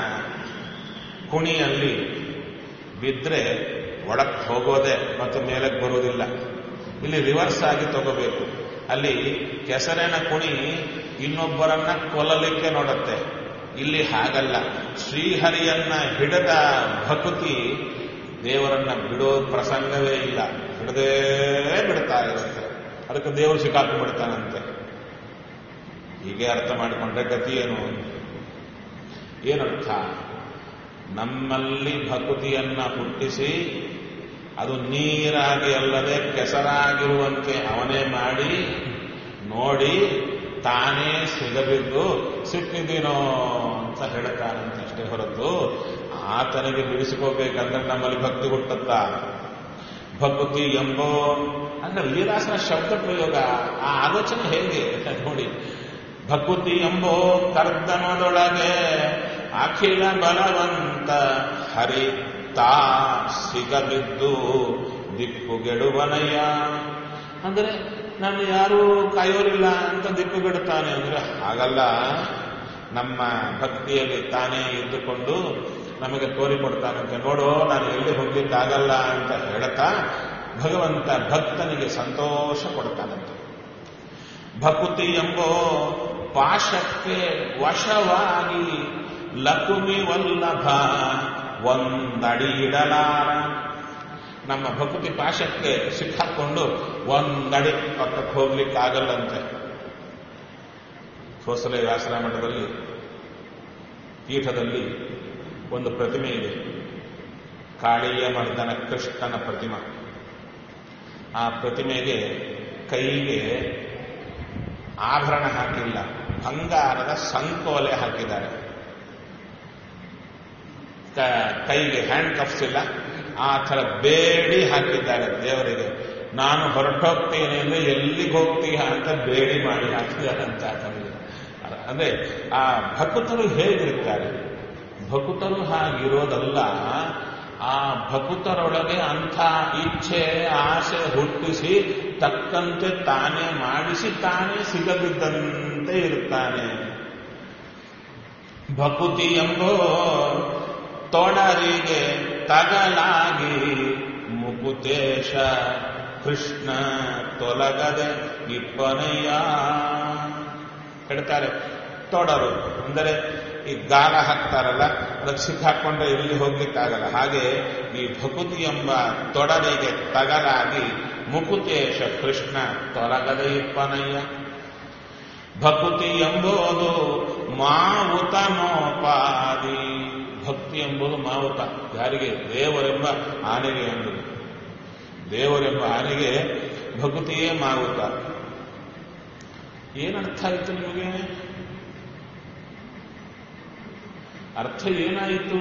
S1: ಕುಣಿಯಲ್ಲಿ ಬಿದ್ರೆ ಒಳಕ್ಕೆ ಹೋಗೋದೆ ಮತ್ತು ಮೇಲಕ್ಕೆ ಬರುವುದಿಲ್ಲ ಇಲ್ಲಿ ರಿವರ್ಸ್ ಆಗಿ ತಗೋಬೇಕು ಅಲ್ಲಿ ಕೆಸರಿನ ಕುಣಿ ಇನ್ನೊಬ್ಬರನ್ನ ಕೊಲ್ಲಲಿಕ್ಕೆ ನೋಡುತ್ತೆ ಇಲ್ಲಿ ಹಾಗಲ್ಲ ಶ್ರೀಹರಿಯನ್ನ ಹಿಡದ ಭಕ್ತಿ ದೇವರನ್ನ ಬಿಡೋ ಪ್ರಸಂಗವೇ ಇಲ್ಲ ಬಿಡದೇ ಬಿಡ್ತಾ ಇರುತ್ತೆ ಅದಕ್ಕೆ ದೇವರು ಸಿಕ್ಕಾಕೊಂಡ್ಬಿಡ್ತಾನಂತೆ ಹೀಗೆ ಅರ್ಥ ಮಾಡಿಕೊಂಡ್ರೆ ಗತಿ ಏನು ಏನರ್ಥ ನಮ್ಮಲ್ಲಿ ಭಕ್ತಿಯನ್ನ ಹುಟ್ಟಿಸಿ ಅದು ನೀರಾಗಿ ಅಲ್ಲದೆ ಕೆಸರಾಗಿರುವಂತೆ ಅವನೇ ಮಾಡಿ ನೋಡಿ ತಾನೇ ಸಿಗಬಿದ್ದು ಸಿಕ್ಕಿದ್ದೀನೋ ಅಂತ ಹೇಳ್ತಾನಂತೆ ಅಷ್ಟೇ ಹೊರತು ಆತನಿಗೆ ಬಿಡಿಸಿಕೋಬೇಕಂದ್ರೆ ನಮ್ಮಲ್ಲಿ ಭಕ್ತಿ ಹುಟ್ಟುತ್ತಾ ಭಕ್ತಿ ಎಂಬೋ ಅಂದ್ರೆ ವೀರಾಸನ ಶಬ್ದ ಪ್ರಯೋಗ ಆ ಆಲೋಚನೆ ಹೇಗೆ ನೋಡಿ ಭಕ್ತಿ ಎಂಬೋ ಕರ್ದನದೊಳಗೆ ಅಖಿಲ ಬಲವಂತ ಹರಿ ತಾ ಸಿಗಬಿದ್ದು ದಿಕ್ಕುಗೆಡುವನಯ್ಯ ಅಂದ್ರೆ ನಾನು ಯಾರು ಕಾಯೋರಿಲ್ಲ ಅಂತ ದಿಕ್ಕುಗೆಡುತ್ತಾನೆ ಅಂದ್ರೆ ಹಾಗಲ್ಲ ನಮ್ಮ ಭಕ್ತಿಯಲ್ಲಿ ತಾನೇ ಇದ್ದುಕೊಂಡು ನಮಗೆ ತೋರಿಕೊಡ್ತಾನಂತೆ ನೋಡು ನಾನು ಎಲ್ಲಿ ಹೋಗ್ಲಿಕ್ಕಾಗಲ್ಲ ಅಂತ ಹೇಳ್ತಾ ಭಗವಂತ ಭಕ್ತನಿಗೆ ಸಂತೋಷ ಕೊಡ್ತಾನಂತೆ ಭಕುತಿ ಎಂಬೋ ಪಾಶಕ್ಕೆ ವಶವಾಗಿ ಲಕುಮಿ ವಲ್ಲಭ ಒಂದಡಿ ಇಡಲಾರ ನಮ್ಮ ಭಕ್ತಿ ಪಾಶಕ್ಕೆ ಸಿಕ್ಕಾಕೊಂಡು ಒಂದಡಿ ಪಕ್ಕಕ್ಕೆ ಹೋಗ್ಲಿಕ್ಕಾಗಲ್ಲಂತೆ ಸೋಸಲೆ ವ್ಯಾಸನ ಮಠದಲ್ಲಿ ಪೀಠದಲ್ಲಿ ಒಂದು ಪ್ರತಿಮೆ ಇದೆ ಕಾಳಿಯ ಮರ್ದನ ಕೃಷ್ಣನ ಪ್ರತಿಮಾ ಆ ಪ್ರತಿಮೆಗೆ ಕೈಗೆ ಆಭರಣ ಹಾಕಿಲ್ಲ ಬಂಗಾರದ ಸಂಕೋಲೆ ಹಾಕಿದ್ದಾರೆ ಕ- ಕೈಗೆ ಹ್ಯಾಂಡ್ ಕಫ್ಸ್ ಇಲ್ಲ ಆ ಥರ ಬೇಡಿ ಹಾಕಿದ್ದಾರೆ ದೇವರಿಗೆ ನಾನು ಹೊರಟೋಗ್ತೀನಿ ಅಂದ್ರೆ ಎಲ್ಲಿಗೆ ಹೋಗ್ತೀಯ ಅಂತ ಬೇಡಿ ಮಾಡಿ ಹಾಕಿದ್ದಾರೆ ಅಂತ ನಮಗೆ ಅಂದ್ರೆ ಆ ಭಕ್ತರು ಹೇಗಿರ್ತಾರೆ ಭಕ್ತರು ಹಾಗಿರೋದಲ್ಲ ಆ ಭಕ್ತರೊಳಗೆ ಅಂಥ ಇಚ್ಛೆ ಆಸೆ ಹುಟ್ಟಿಸಿ ತಕ್ಕಂತೆ ತಾನೇ ಮಾಡಿಸಿ ತಾನೇ ಸಿಗದಿದ್ದಂತೆ ಇರುತ್ತಾನೆ ಭಕುತಿ ಎಂಬೋ ತೊಡರಿಗೆ ತಗಲಾಗಿ ಮುಕುತೇಶ ಕೃಷ್ಣ ತೊಲಗದೆ ಇಪ್ಪನೆಯ ಹೇಳ್ತಾರೆ ತೊಡರು ಅಂದರೆ ಈ ಗಾಲ ಹಾಕ್ತಾರಲ್ಲ ಅದಕ್ಕೆ ಸಿಕ್ಕಾಕೊಂಡ್ರೆ ಎಲ್ಲಿ ಹೋಗ್ಲಿಕ್ಕಾಗಲ್ಲ ಹಾಗೆ ಈ ಭಕುತಿ ಎಂಬ ತೊಡರಿಗೆ ತಗಲಾಗಿ ಮುಕುತೇಶ ಕೃಷ್ಣ ತೊಲಗದೆ ಇಪ್ಪನಯ್ಯ ಭಕುತಿ ಎಂಬುದು ಮಾವುತನೋಪಾದಿ ಭಕ್ತಿ ಎಂಬುದು ಮಾವುತ ಯಾರಿಗೆ ದೇವರೆಂಬ ಆನೆಗೆ ಎಂಬುದು ದೇವರೆಂಬ ಆನೆಗೆ ಭಕುತಿಯೇ ಮಾವುತ ಏನರ್ಥ ಆಯಿತು ನಿಮಗೆ ಅರ್ಥ ಏನಾಯಿತು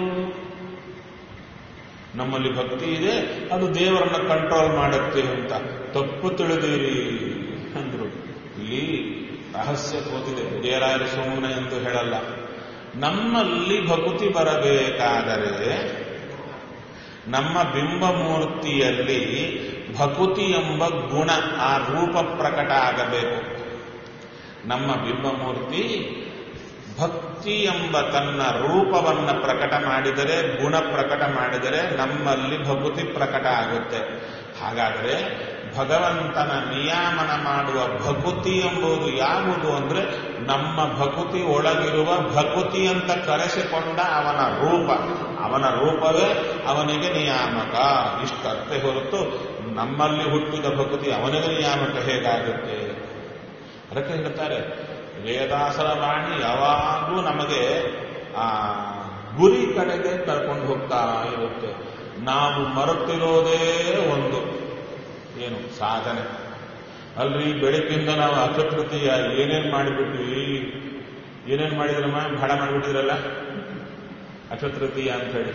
S1: ನಮ್ಮಲ್ಲಿ ಭಕ್ತಿ ಇದೆ ಅದು ದೇವರನ್ನ ಕಂಟ್ರೋಲ್ ಮಾಡುತ್ತೆ ಅಂತ ತಪ್ಪು ತಿಳಿದಿರಿ ಅಂದ್ರು ಇಲ್ಲಿ ರಹಸ್ಯ ಕೂತಿದೆ ವಿಜಯರಾಯರ ಸುಮ್ಮನೆ ಎಂದು ಹೇಳಲ್ಲ ನಮ್ಮಲ್ಲಿ ಭಕುತಿ ಬರಬೇಕಾದರೆ ನಮ್ಮ ಬಿಂಬಮೂರ್ತಿಯಲ್ಲಿ ಭಕುತಿ ಎಂಬ ಗುಣ ಆ ರೂಪ ಪ್ರಕಟ ಆಗಬೇಕು ನಮ್ಮ ಬಿಂಬಮೂರ್ತಿ ಭಕ್ತಿ ಎಂಬ ತನ್ನ ರೂಪವನ್ನ ಪ್ರಕಟ ಮಾಡಿದರೆ ಗುಣ ಪ್ರಕಟ ಮಾಡಿದರೆ ನಮ್ಮಲ್ಲಿ ಭಕುತಿ ಪ್ರಕಟ ಆಗುತ್ತೆ ಹಾಗಾದರೆ ಭಗವಂತನ ನಿಯಾಮನ ಮಾಡುವ ಭಕುತಿ ಎಂಬುದು ಯಾವುದು ಅಂದ್ರೆ ನಮ್ಮ ಭಕುತಿ ಒಳಗಿರುವ ಭಕುತಿ ಅಂತ ಕರೆಸಿಕೊಂಡ ಅವನ ರೂಪ ಅವನ ರೂಪವೇ ಅವನಿಗೆ ನಿಯಾಮಕ ಇಷ್ಟರ್ಥೆ ಹೊರತು ನಮ್ಮಲ್ಲಿ ಹುಟ್ಟಿದ ಭಕುತಿ ಅವನಿಗೆ ನಿಯಾಮಕ ಹೇಗಾಗುತ್ತೆ ಅದಕ್ಕೆ ಹೇಳ್ತಾರೆ ವೇದಾಸರ ವಾಣಿ ಯಾವಾಗಲೂ ನಮಗೆ ಆ ಗುರಿ ಕಡೆಗೆ ಕರ್ಕೊಂಡು ಹೋಗ್ತಾ ಇರುತ್ತೆ ನಾವು ಮರೆತಿರೋದೇ ಒಂದು ಏನು ಸಾಧನೆ ಅಲ್ರಿ ಬೆಳಗ್ಗಿಂದ ನಾವು ಅಸಕೃತಿಯ ಏನೇನ್ ಮಾಡಿಬಿಟ್ವಿ ಏನೇನ್ ಮಾಡಿದ್ರಮ್ಮ ಬಹಳ ಮಾಡಿಬಿಟ್ಟಿದ್ರಲ್ಲ ಅಕ್ಷತೃತೀಯ ಅಂತ ಹೇಳಿ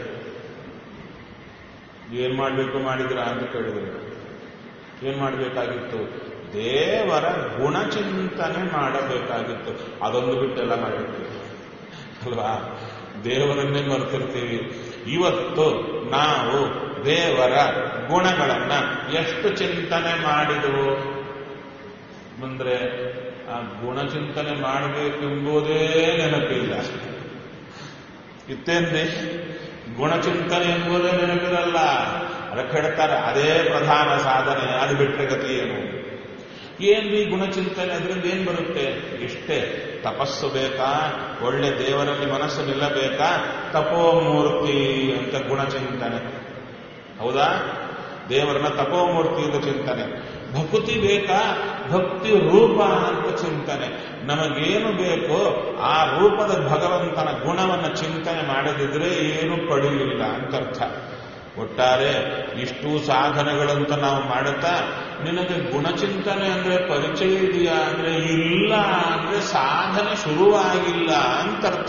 S1: ಏನ್ ಮಾಡ್ಬೇಕು ಮಾಡಿದ್ರ ಅಂತ ಕೇಳಿದ್ರು ಏನ್ ಮಾಡಬೇಕಾಗಿತ್ತು ದೇವರ ಗುಣಚಿಂತನೆ ಮಾಡಬೇಕಾಗಿತ್ತು ಅದೊಂದು ಬಿಟ್ಟೆಲ್ಲ ಮಾಡಿರ್ತೀವಿ ಅಲ್ವಾ ದೇವರನ್ನೇ ಮರೆತಿರ್ತೀವಿ ಇವತ್ತು ನಾವು ದೇವರ ಗುಣಗಳನ್ನ ಎಷ್ಟು ಚಿಂತನೆ ಮಾಡಿದವು ಅಂದ್ರೆ ಆ ಗುಣಚಿಂತನೆ ಮಾಡಬೇಕೆಂಬುದೇ ನೆನಪಿಲ್ಲ ಇತ್ತೇನ್ರಿ ಗುಣಚಿಂತನೆ ಎಂಬುದೇ ನೆನಪಿರಲ್ಲ ಅದಕ್ಕೆ ಹೇಳ್ತಾರೆ ಅದೇ ಪ್ರಧಾನ ಸಾಧನೆ ಅದು ಬಿಟ್ಟರೆ ಗತಿ ಏನು ಏನ್ರಿ ಗುಣಚಿಂತನೆ ಅದರಿಂದ ಏನ್ ಬರುತ್ತೆ ಇಷ್ಟೇ ತಪಸ್ಸು ಬೇಕಾ ಒಳ್ಳೆ ದೇವರಲ್ಲಿ ಮನಸ್ಸು ನಿಲ್ಲಬೇಕಾ ತಪೋಮೂರ್ತಿ ಅಂತ ಗುಣಚಿಂತನೆ ಹೌದಾ ದೇವರನ್ನ ತಪೋಮೂರ್ತಿ ಅಂತ ಚಿಂತನೆ ಭಕ್ತಿ ಬೇಕಾ ಭಕ್ತಿ ರೂಪ ಅಂತ ಚಿಂತನೆ ನಮಗೇನು ಬೇಕೋ ಆ ರೂಪದ ಭಗವಂತನ ಗುಣವನ್ನು ಚಿಂತನೆ ಮಾಡದಿದ್ರೆ ಏನು ಪಡೆಯಲಿಲ್ಲ ಅಂತರ್ಥ ಒಟ್ಟಾರೆ ಇಷ್ಟು ಸಾಧನೆಗಳಂತ ನಾವು ಮಾಡುತ್ತಾ ನಿನಗೆ ಗುಣಚಿಂತನೆ ಅಂದ್ರೆ ಪರಿಚಯ ಇದೆಯಾ ಅಂದ್ರೆ ಇಲ್ಲ ಅಂದ್ರೆ ಸಾಧನೆ ಶುರುವಾಗಿಲ್ಲ ಅಂತರ್ಥ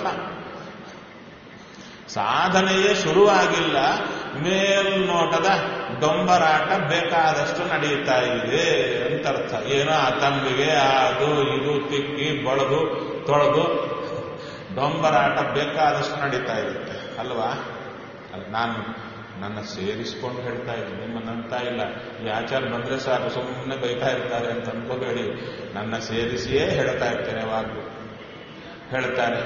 S1: ಸಾಧನೆಯೇ ಶುರುವಾಗಿಲ್ಲ ಮೇಲ್ನೋಟದ ಡೊಂಬರಾಟ ಬೇಕಾದಷ್ಟು ನಡೆಯುತ್ತಾ ಇದೆ ಅಂತರ್ಥ ಏನೋ ಆ ತಂಬಿಗೆ ಅದು ಇದು ತಿಕ್ಕಿ ಬಳದು ತೊಳೆದು ಡೊಂಬರಾಟ ಬೇಕಾದಷ್ಟು ನಡೀತಾ ಇರುತ್ತೆ ಅಲ್ವಾ ಅಲ್ಲ ನಾನು ನನ್ನ ಸೇರಿಸ್ಕೊಂಡು ಹೇಳ್ತಾ ಇದ್ದೀನಿ ನಿಮ್ಮನ್ನಂತ ಇಲ್ಲ ಈ ಆಚಾರ ಬಂದ್ರೆ ಸಾಕು ಸುಮ್ಮನೆ ಬೈತಾ ಇರ್ತಾರೆ ಅಂತ ಅನ್ಕೋಬೇಡಿ ನನ್ನ ಸೇರಿಸಿಯೇ ಹೇಳ್ತಾ ಇರ್ತೇನೆ ಯಾವಾಗಲೂ ಹೇಳ್ತಾರೆ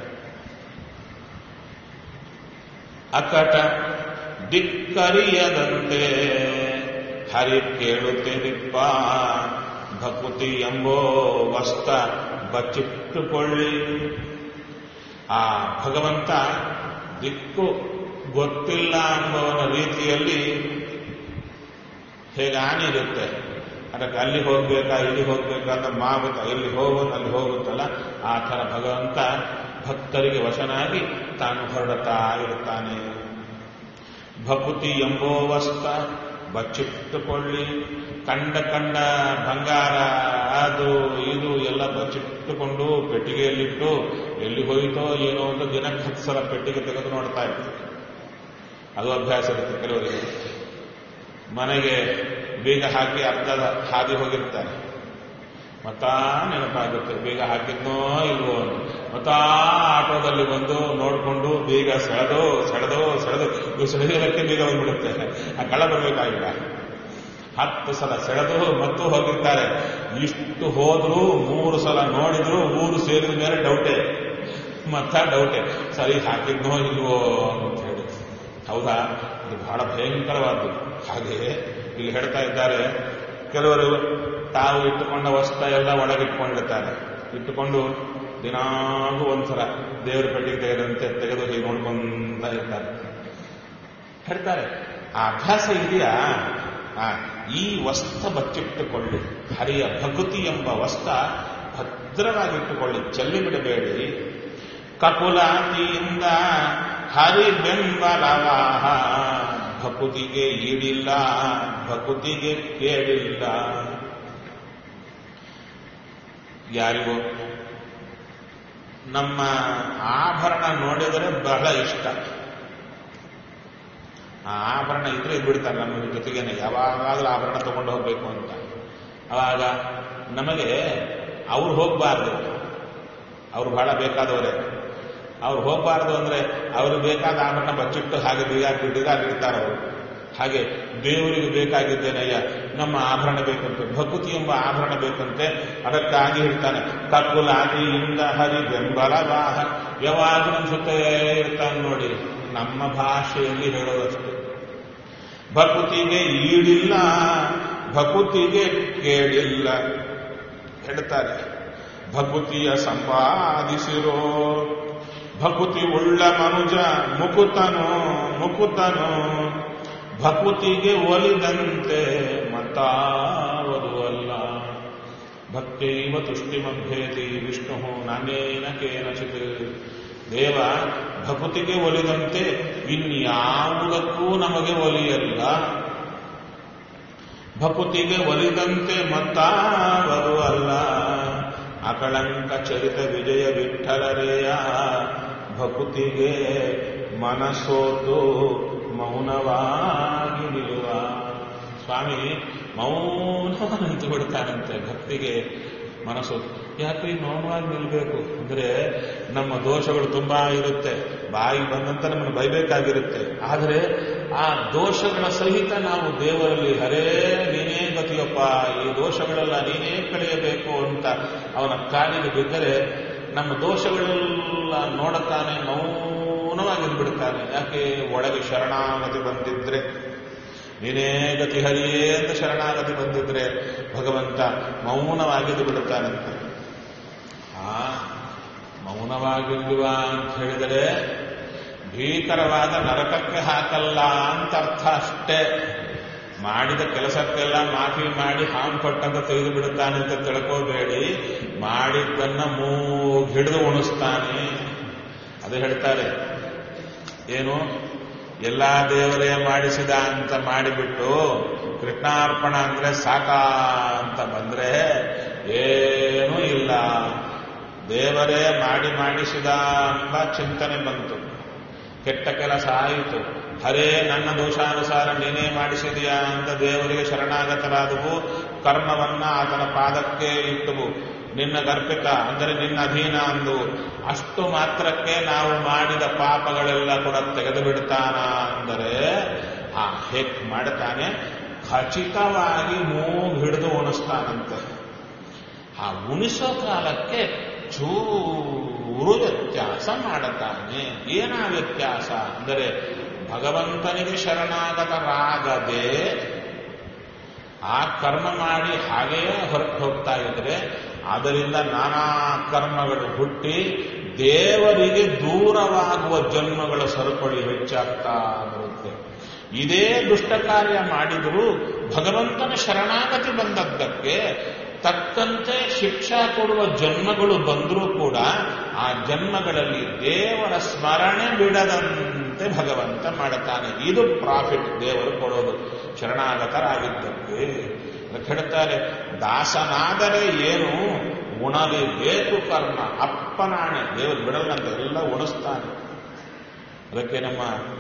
S1: ಅಕಟ ದಿಕ್ಕರಿಯದಂತೆ ಹರಿ ಕೇಳುತ್ತಿರಿಪ್ಪ ಭಕುತಿ ಎಂಬೋ ವಸ್ತ ಬಚ್ಚಿಟ್ಟುಕೊಳ್ಳಿ ಆ ಭಗವಂತ ದಿಕ್ಕು ಗೊತ್ತಿಲ್ಲ ಎಂಬವನ ರೀತಿಯಲ್ಲಿ ಹೇಗೆ ಆನಿರುತ್ತೆ ಅದಕ್ಕೆ ಅಲ್ಲಿ ಹೋಗ್ಬೇಕಾ ಇಲ್ಲಿ ಹೋಗ್ಬೇಕಾ ಅಂತ ಮಾಗುತ್ತ ಇಲ್ಲಿ ಹೋಗೋದು ಅಲ್ಲಿ ಹೋಗುತ್ತಲ್ಲ ಆ ಥರ ಭಗವಂತ ಭಕ್ತರಿಗೆ ವಶನಾಗಿ ತಾನು ಹೊರಡುತ್ತಾ ಇರುತ್ತಾನೆ ಭಕುತಿ ಎಂಬೋ ವಸ್ತ ಬಚ್ಚಿಟ್ಟುಕೊಳ್ಳಿ ಕಂಡ ಕಂಡ ಬಂಗಾರ ಅದು ಇದು ಎಲ್ಲ ಬಚ್ಚಿಟ್ಟುಕೊಂಡು ಪೆಟ್ಟಿಗೆಯಲ್ಲಿಟ್ಟು ಎಲ್ಲಿ ಹೋಯಿತೋ ಏನೋ ಅಂತ ದಿನಕ್ಕೆ ಹತ್ತು ಸಲ ಪೆಟ್ಟಿಗೆ ತೆಗೆದು ನೋಡ್ತಾ ಇರ್ತಾರೆ ಅದು ಅಭ್ಯಾಸ ಇರುತ್ತೆ ಕೆಲವರಿಗೆ ಮನೆಗೆ ಬೀಗ ಹಾಕಿ ಅರ್ಧದ ಹಾದಿ ಹೋಗಿರ್ತಾರೆ ಮತ್ತಾ ನೆನಪಾಗುತ್ತೆ ಬೀಗ ಹಾಕಿದ್ನೋ ಇಲ್ವೋ ಅಂತ. ಮತ್ತಾ ಆಟೋದಲ್ಲಿ ಬಂದು ನೋಡ್ಕೊಂಡು ಬೀಗ ಸೆಳೆದು ಸೆಳೆದು ಸೆಳೆದು ಇವು ಸೆಳೆಯೋದಕ್ಕೆ ಬೀಗ ಬಂದ್ಬಿಡುತ್ತೆ ಆ ಕಳ ಬರಬೇಕಾಗಿಲ್ಲ ಹತ್ತು ಸಲ ಸೆಳೆದು ಮತ್ತು ಹೋಗಿರ್ತಾರೆ ಇಷ್ಟು ಹೋದ್ರು ಮೂರು ಸಲ ನೋಡಿದ್ರು ಊರು ಸೇರಿದ ಮೇಲೆ ಡೌಟೆ ಮತ್ತ ಡೌಟೆ ಸರಿ ಹಾಕಿದ್ನೋ ಇಲ್ವೋ ಅಂತ ಹೇಳಿ ಹೌದಾ ಇದು ಬಹಳ ಭಯಂಕರವಾದ್ದು ಹಾಗೆಯೇ ಇಲ್ಲಿ ಹೇಳ್ತಾ ಇದ್ದಾರೆ ಕೆಲವರು ತಾವು ಇಟ್ಟುಕೊಂಡ ವಸ್ತ್ರ ಎಲ್ಲ ಒಳಗಿಟ್ಕೊಂಡಿರ್ತಾರೆ ಇಟ್ಟುಕೊಂಡು ದಿನಾಗೂ ಒಂದ್ಸಲ ದೇವರ ಪೆಟ್ಟಿಗೆ ತೆಗೆದಂತೆ ತೆಗೆದು ಹೀಗೆ ನೋಡ್ಕೊಂತ ಇರ್ತಾರೆ ಹೇಳ್ತಾರೆ ಆ ಅಭ್ಯಾಸ ಇದೆಯಾ ಆ, ಈ ವಸ್ತ್ರ ಬಚ್ಚಿಟ್ಟುಕೊಳ್ಳಿ ಹರಿಯ ಭಕುತಿ ಎಂಬ ವಸ್ತ್ರ ಭದ್ರವಾಗಿಟ್ಟುಕೊಳ್ಳಿ ಚೆಲ್ಲಿ ಬಿಡಬೇಡಿ ಕಪುಲಾತಿಯಿಂದ ಹರಿ ಬೆಂಬಲವಾಹ ಭಕುತಿಗೆ ಈಡಿಲ್ಲ ಭಕುತಿಗೆ ಕೇಳಿಲ್ಲ ಯಾರಿಗೂ ನಮ್ಮ ಆಭರಣ ನೋಡಿದರೆ ಬಹಳ ಇಷ್ಟ ಆ ಆಭರಣ ಇದ್ರೆ ಇದ್ಬಿಡ್ತಾರೆ ನಮ್ಮ ಜೊತೆಗೇನೆ ಯಾವಾಗಲೂ ಆಭರಣ ತಗೊಂಡು ಹೋಗ್ಬೇಕು ಅಂತ ಅವಾಗ ನಮಗೆ ಅವ್ರು ಹೋಗಬಾರ್ದು ಅವ್ರು ಬಹಳ ಬೇಕಾದವರೇ ಅವ್ರು ಹೋಗಬಾರ್ದು ಅಂದ್ರೆ ಅವ್ರಿಗೆ ಬೇಕಾದ ಆಭರಣ ಬಚ್ಚಿಟ್ಟು ಹಾಗೆ ಬೀಗಾಕ್ಬಿಟ್ಟಿದ್ರೆ ಅಲ್ಲಿರ್ತಾರೆ ಅವರು ಹಾಗೆ ದೇವರಿಗೆ ಬೇಕಾಗಿದ್ದೇನಯ್ಯ ನಮ್ಮ ಆಭರಣ ಬೇಕಂತೆ ಭಕುತಿ ಎಂಬ ಆಭರಣ ಬೇಕಂತೆ ಅದಕ್ಕಾಗಿ ಹೇಳ್ತಾನೆ ಕಕ್ಕುಲಾದಿಯಿಂದ ಹರಿ ಬೆಂಬಲವಾಹ ಯಾವಾಗಲೂ ಅನ್ಸುತ್ತೆ ಇರ್ತಾನೆ ನೋಡಿ ನಮ್ಮ ಭಾಷೆಯಲ್ಲಿ ಹೇಳೋದಷ್ಟೇ ಭಕುತಿಗೆ ಈಡಿಲ್ಲ ಭಕುತಿಗೆ ಕೇಳಿಲ್ಲ ಹೇಳ್ತಾರೆ ಭಕುತಿಯ ಸಂಪಾದಿಸಿರೋ ಭಕುತಿ ಉಳ್ಳ ಮನುಜ ಮುಕುತನು ಮುಕುತನು ಭಕುತಿಗೆ ಒಲಿದಂತೆ ಮತ್ತಾವದು ಅಲ್ಲ ಭಕ್ತೈವ ತುಷ್ಟಿಮಭ್ಯೇತಿ ವಿಷ್ಣು ನಾನೇನ ಕೇನಚಿತ್ ದೇವ ಭಕುತಿಗೆ ಒಲಿದಂತೆ ಇನ್ಯಾವುದಕ್ಕೂ ನಮಗೆ ಒಲಿಯಲ್ಲ ಭಕುತಿಗೆ ಒಲಿದಂತೆ ಮತ್ತಾವರು ಅಲ್ಲ ಅಕಳಂಕ ಚರಿತ ವಿಜಯ ವಿಠಲರೆಯ ಭಕುತಿಗೆ ಮನಸೋತು ಮೌನವಾಗಿ ನಿಲ್ಲುವ ಸ್ವಾಮಿ ಮೌನ ನಿಂತು ಬಿಡ್ತಾನಂತೆ ಭಕ್ತಿಗೆ ಮನಸ್ಸು ಯಾಕೆ ಮೌನವಾಗಿ ನಿಲ್ಬೇಕು ಅಂದ್ರೆ ನಮ್ಮ ದೋಷಗಳು ತುಂಬಾ ಇರುತ್ತೆ ಬಾಯಿ ಬಂದಂತ ನಮ್ಮನ್ನು ಬೈಬೇಕಾಗಿರುತ್ತೆ ಆದರೆ ಆ ದೋಷಗಳ ಸಹಿತ ನಾವು ದೇವರಲ್ಲಿ ಹರೇ ನೀನೇ ಗತಿಯಪ್ಪ ಈ ದೋಷಗಳೆಲ್ಲ ನೀನೇ ಕಳೆಯಬೇಕು ಅಂತ ಅವನ ಕಾಲಿಗೆ ಬಿದ್ದರೆ ನಮ್ಮ ದೋಷಗಳೆಲ್ಲ ನೋಡುತ್ತಾನೆ ಮೌನವಾಗಿ ಬಿಡ್ತಾನೆ ಯಾಕೆ ಒಳಗೆ ಶರಣಾಗತಿ ಬಂದಿದ್ರೆ ನೀನೇ ಗತಿ ಹರಿಯೇ ಅಂತ ಶರಣಾಗತಿ ಬಂದಿದ್ರೆ ಭಗವಂತ ಮೌನವಾಗಿದ್ದು ಬಿಡುತ್ತಾನಂತೆ ಆ ಮೌನವಾಗಿಲ್ವ ಅಂತ ಹೇಳಿದರೆ ಭೀಕರವಾದ ನರಕಕ್ಕೆ ಹಾಕಲ್ಲ ಅಂತ ಅರ್ಥ ಅಷ್ಟೇ ಮಾಡಿದ ಕೆಲಸಕ್ಕೆಲ್ಲ ಮಾಫಿ ಮಾಡಿ ಹಾಂ ಕೊಟ್ಟಂತ ತೆಗೆದು ಬಿಡುತ್ತಾನೆ ಅಂತ ತಿಳ್ಕೋಬೇಡಿ ಮಾಡಿದ್ದನ್ನ ಮೂಗ್ ಹಿಡಿದು ಉಣಿಸ್ತಾನೆ ಅದು ಹೇಳ್ತಾರೆ ಏನು ಎಲ್ಲಾ ದೇವರೇ ಮಾಡಿಸಿದ ಅಂತ ಮಾಡಿಬಿಟ್ಟು ಕೃಷ್ಣಾರ್ಪಣ ಅಂದ್ರೆ ಸಾಕ ಅಂತ ಬಂದ್ರೆ ಏನೂ ಇಲ್ಲ ದೇವರೇ ಮಾಡಿ ಮಾಡಿಸಿದ ಎಂಬ ಚಿಂತನೆ ಬಂತು ಕೆಟ್ಟ ಕೆಲಸ ಆಯಿತು ಹರೇ ನನ್ನ ದೋಷಾನುಸಾರ ನೀನೇ ಮಾಡಿಸಿದೆಯಾ ಅಂತ ದೇವರಿಗೆ ಶರಣಾಗತರಾದವು ಕರ್ಮವನ್ನ ಆತನ ಪಾದಕ್ಕೆ ಇಟ್ಟವು ನಿನ್ನ ಗರ್ಭಿತ ಅಂದರೆ ನಿನ್ನ ಅಧೀನ ಅಂದು ಅಷ್ಟು ಮಾತ್ರಕ್ಕೆ ನಾವು ಮಾಡಿದ ಪಾಪಗಳೆಲ್ಲ ಕೂಡ ತೆಗೆದು ಬಿಡ್ತಾನ ಅಂದರೆ ಆ ಹೇಗ್ ಮಾಡ್ತಾನೆ ಖಚಿತವಾಗಿ ಮೂಗು ಹಿಡಿದು ಉಣಿಸ್ತಾನಂತೆ ಆ ಉಣಿಸೋ ಕಾಲಕ್ಕೆ ಚೂರು ವ್ಯತ್ಯಾಸ ಮಾಡುತ್ತಾನೆ ಏನ ವ್ಯತ್ಯಾಸ ಅಂದರೆ ಭಗವಂತನಿಗೆ ಶರಣಾಗತರಾಗದೆ ಆ ಕರ್ಮ ಮಾಡಿ ಹಾಗೆಯೇ ಹೊರಟು ಹೋಗ್ತಾ ಇದ್ರೆ ಅದರಿಂದ ನಾನಾ ಕರ್ಮಗಳು ಹುಟ್ಟಿ ದೇವರಿಗೆ ದೂರವಾಗುವ ಜನ್ಮಗಳ ಸರಪಳಿ ಹೆಚ್ಚಾಗ್ತಾ ಬರುತ್ತೆ ಇದೇ ದುಷ್ಟ ಕಾರ್ಯ ಮಾಡಿದರೂ ಭಗವಂತನ ಶರಣಾಗತಿ ಬಂದದ್ದಕ್ಕೆ ತಕ್ಕಂತೆ ಶಿಕ್ಷಾ ಕೊಡುವ ಜನ್ಮಗಳು ಬಂದರೂ ಕೂಡ ಆ ಜನ್ಮಗಳಲ್ಲಿ ದೇವರ ಸ್ಮರಣೆ ಬಿಡದಂತೆ ತಕ್ಕಂತೆ ಭಗವಂತ ಮಾಡುತ್ತಾನೆ ಇದು ಪ್ರಾಫಿಟ್ ದೇವರು ಕೊಡೋದು ಶರಣಾಗತರಾಗಿದ್ದಕ್ಕೆ ಅದಕ್ಕೆ ಹೇಳ್ತಾರೆ ದಾಸನಾದರೆ ಏನು ಉಣಲೇಬೇಕು ಕರ್ಮ ಅಪ್ಪನಾಣೆ ದೇವರು ಬಿಡಲ್ಲಂತ ಎಲ್ಲ ಉಣಿಸ್ತಾನೆ ಅದಕ್ಕೆ ನಮ್ಮ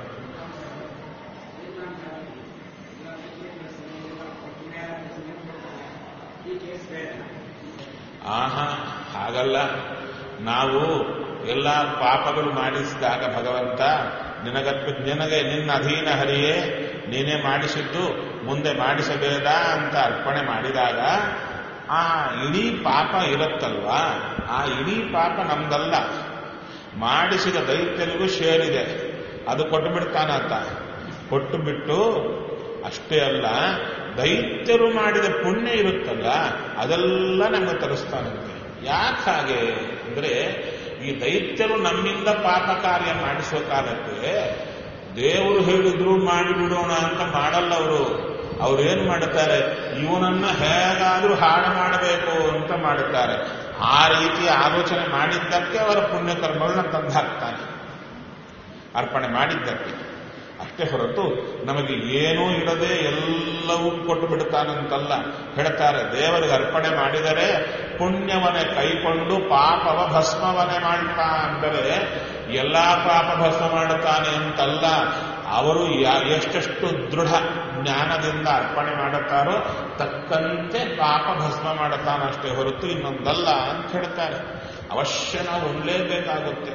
S1: ಆಹಾ ಹಾಗಲ್ಲ ನಾವು ಎಲ್ಲ ಪಾಪಗಳು ಮಾಡಿಸಿದಾಗ ಭಗವಂತ ನಿನಗರ್ಪಿ ನಿನಗೆ ನಿನ್ನ ಅಧೀನ ಹರಿಯೇ ನೀನೇ ಮಾಡಿಸಿದ್ದು ಮುಂದೆ ಮಾಡಿಸಬೇಡ ಅಂತ ಅರ್ಪಣೆ ಮಾಡಿದಾಗ ಆ ಇಡೀ ಪಾಪ ಇರುತ್ತಲ್ವಾ ಆ ಇಡೀ ಪಾಪ ನಮ್ದಲ್ಲ ಮಾಡಿಸಿದ ದೈತ್ಯರಿಗೂ ಶೇರಿದೆ ಅದು ಕೊಟ್ಟು ಬಿಡ್ತಾನಂತ ಕೊಟ್ಟು ಬಿಟ್ಟು ಅಷ್ಟೇ ಅಲ್ಲ ದೈತ್ಯರು ಮಾಡಿದ ಪುಣ್ಯ ಇರುತ್ತಲ್ಲ ಅದೆಲ್ಲ ನಮಗೆ ತರಿಸ್ತಾನಂತೆ ಯಾಕೆ ಹಾಗೆ ಅಂದ್ರೆ ಈ ದೈತ್ಯರು ನಮ್ಮಿಂದ ಪಾಪ ಕಾರ್ಯ ಮಾಡಿಸುವ ಕಾಲಕ್ಕೆ ದೇವರು ಹೇಳಿದ್ರು ಮಾಡಿಬಿಡೋಣ ಅಂತ ಮಾಡಲ್ಲ ಅವರು ಅವ್ರು ಏನ್ ಮಾಡುತ್ತಾರೆ ಇವನನ್ನ ಹೇಗಾದ್ರೂ ಹಾಳು ಮಾಡಬೇಕು ಅಂತ ಮಾಡುತ್ತಾರೆ ಆ ರೀತಿ ಆಲೋಚನೆ ಮಾಡಿದ್ದಕ್ಕೆ ಅವರ ಪುಣ್ಯಕರ್ಮಗಳನ್ನ ತಂದು ಹಾಕ್ತಾನೆ ಅರ್ಪಣೆ ಮಾಡಿದ್ದಕ್ಕೆ ಅಷ್ಟೇ ಹೊರತು ನಮಗೆ ಏನೂ ಇಡದೆ ಎಲ್ಲವೂ ಕೊಟ್ಟು ಬಿಡುತ್ತಾನಂತಲ್ಲ ಹೇಳ್ತಾರೆ ದೇವರಿಗೆ ಅರ್ಪಣೆ ಮಾಡಿದರೆ ಪುಣ್ಯವನ್ನೇ ಕೈಕೊಂಡು ಪಾಪವ ಭಸ್ಮವನ್ನೇ ಮಾಡ್ತಾ ಅಂದರೆ ಎಲ್ಲಾ ಪಾಪ ಭಸ್ಮ ಮಾಡುತ್ತಾನೆ ಅಂತಲ್ಲ ಅವರು ಎಷ್ಟೆಷ್ಟು ದೃಢ ಜ್ಞಾನದಿಂದ ಅರ್ಪಣೆ ಮಾಡುತ್ತಾರೋ ತಕ್ಕಂತೆ ಪಾಪ ಭಸ್ಮ ಮಾಡುತ್ತಾನಷ್ಟೇ ಹೊರತು ಇನ್ನೊಂದಲ್ಲ ಅಂತ ಹೇಳ್ತಾರೆ ಅವಶ್ಯ ನಾವು ಉಣ್ಲೇಬೇಕಾಗುತ್ತೆ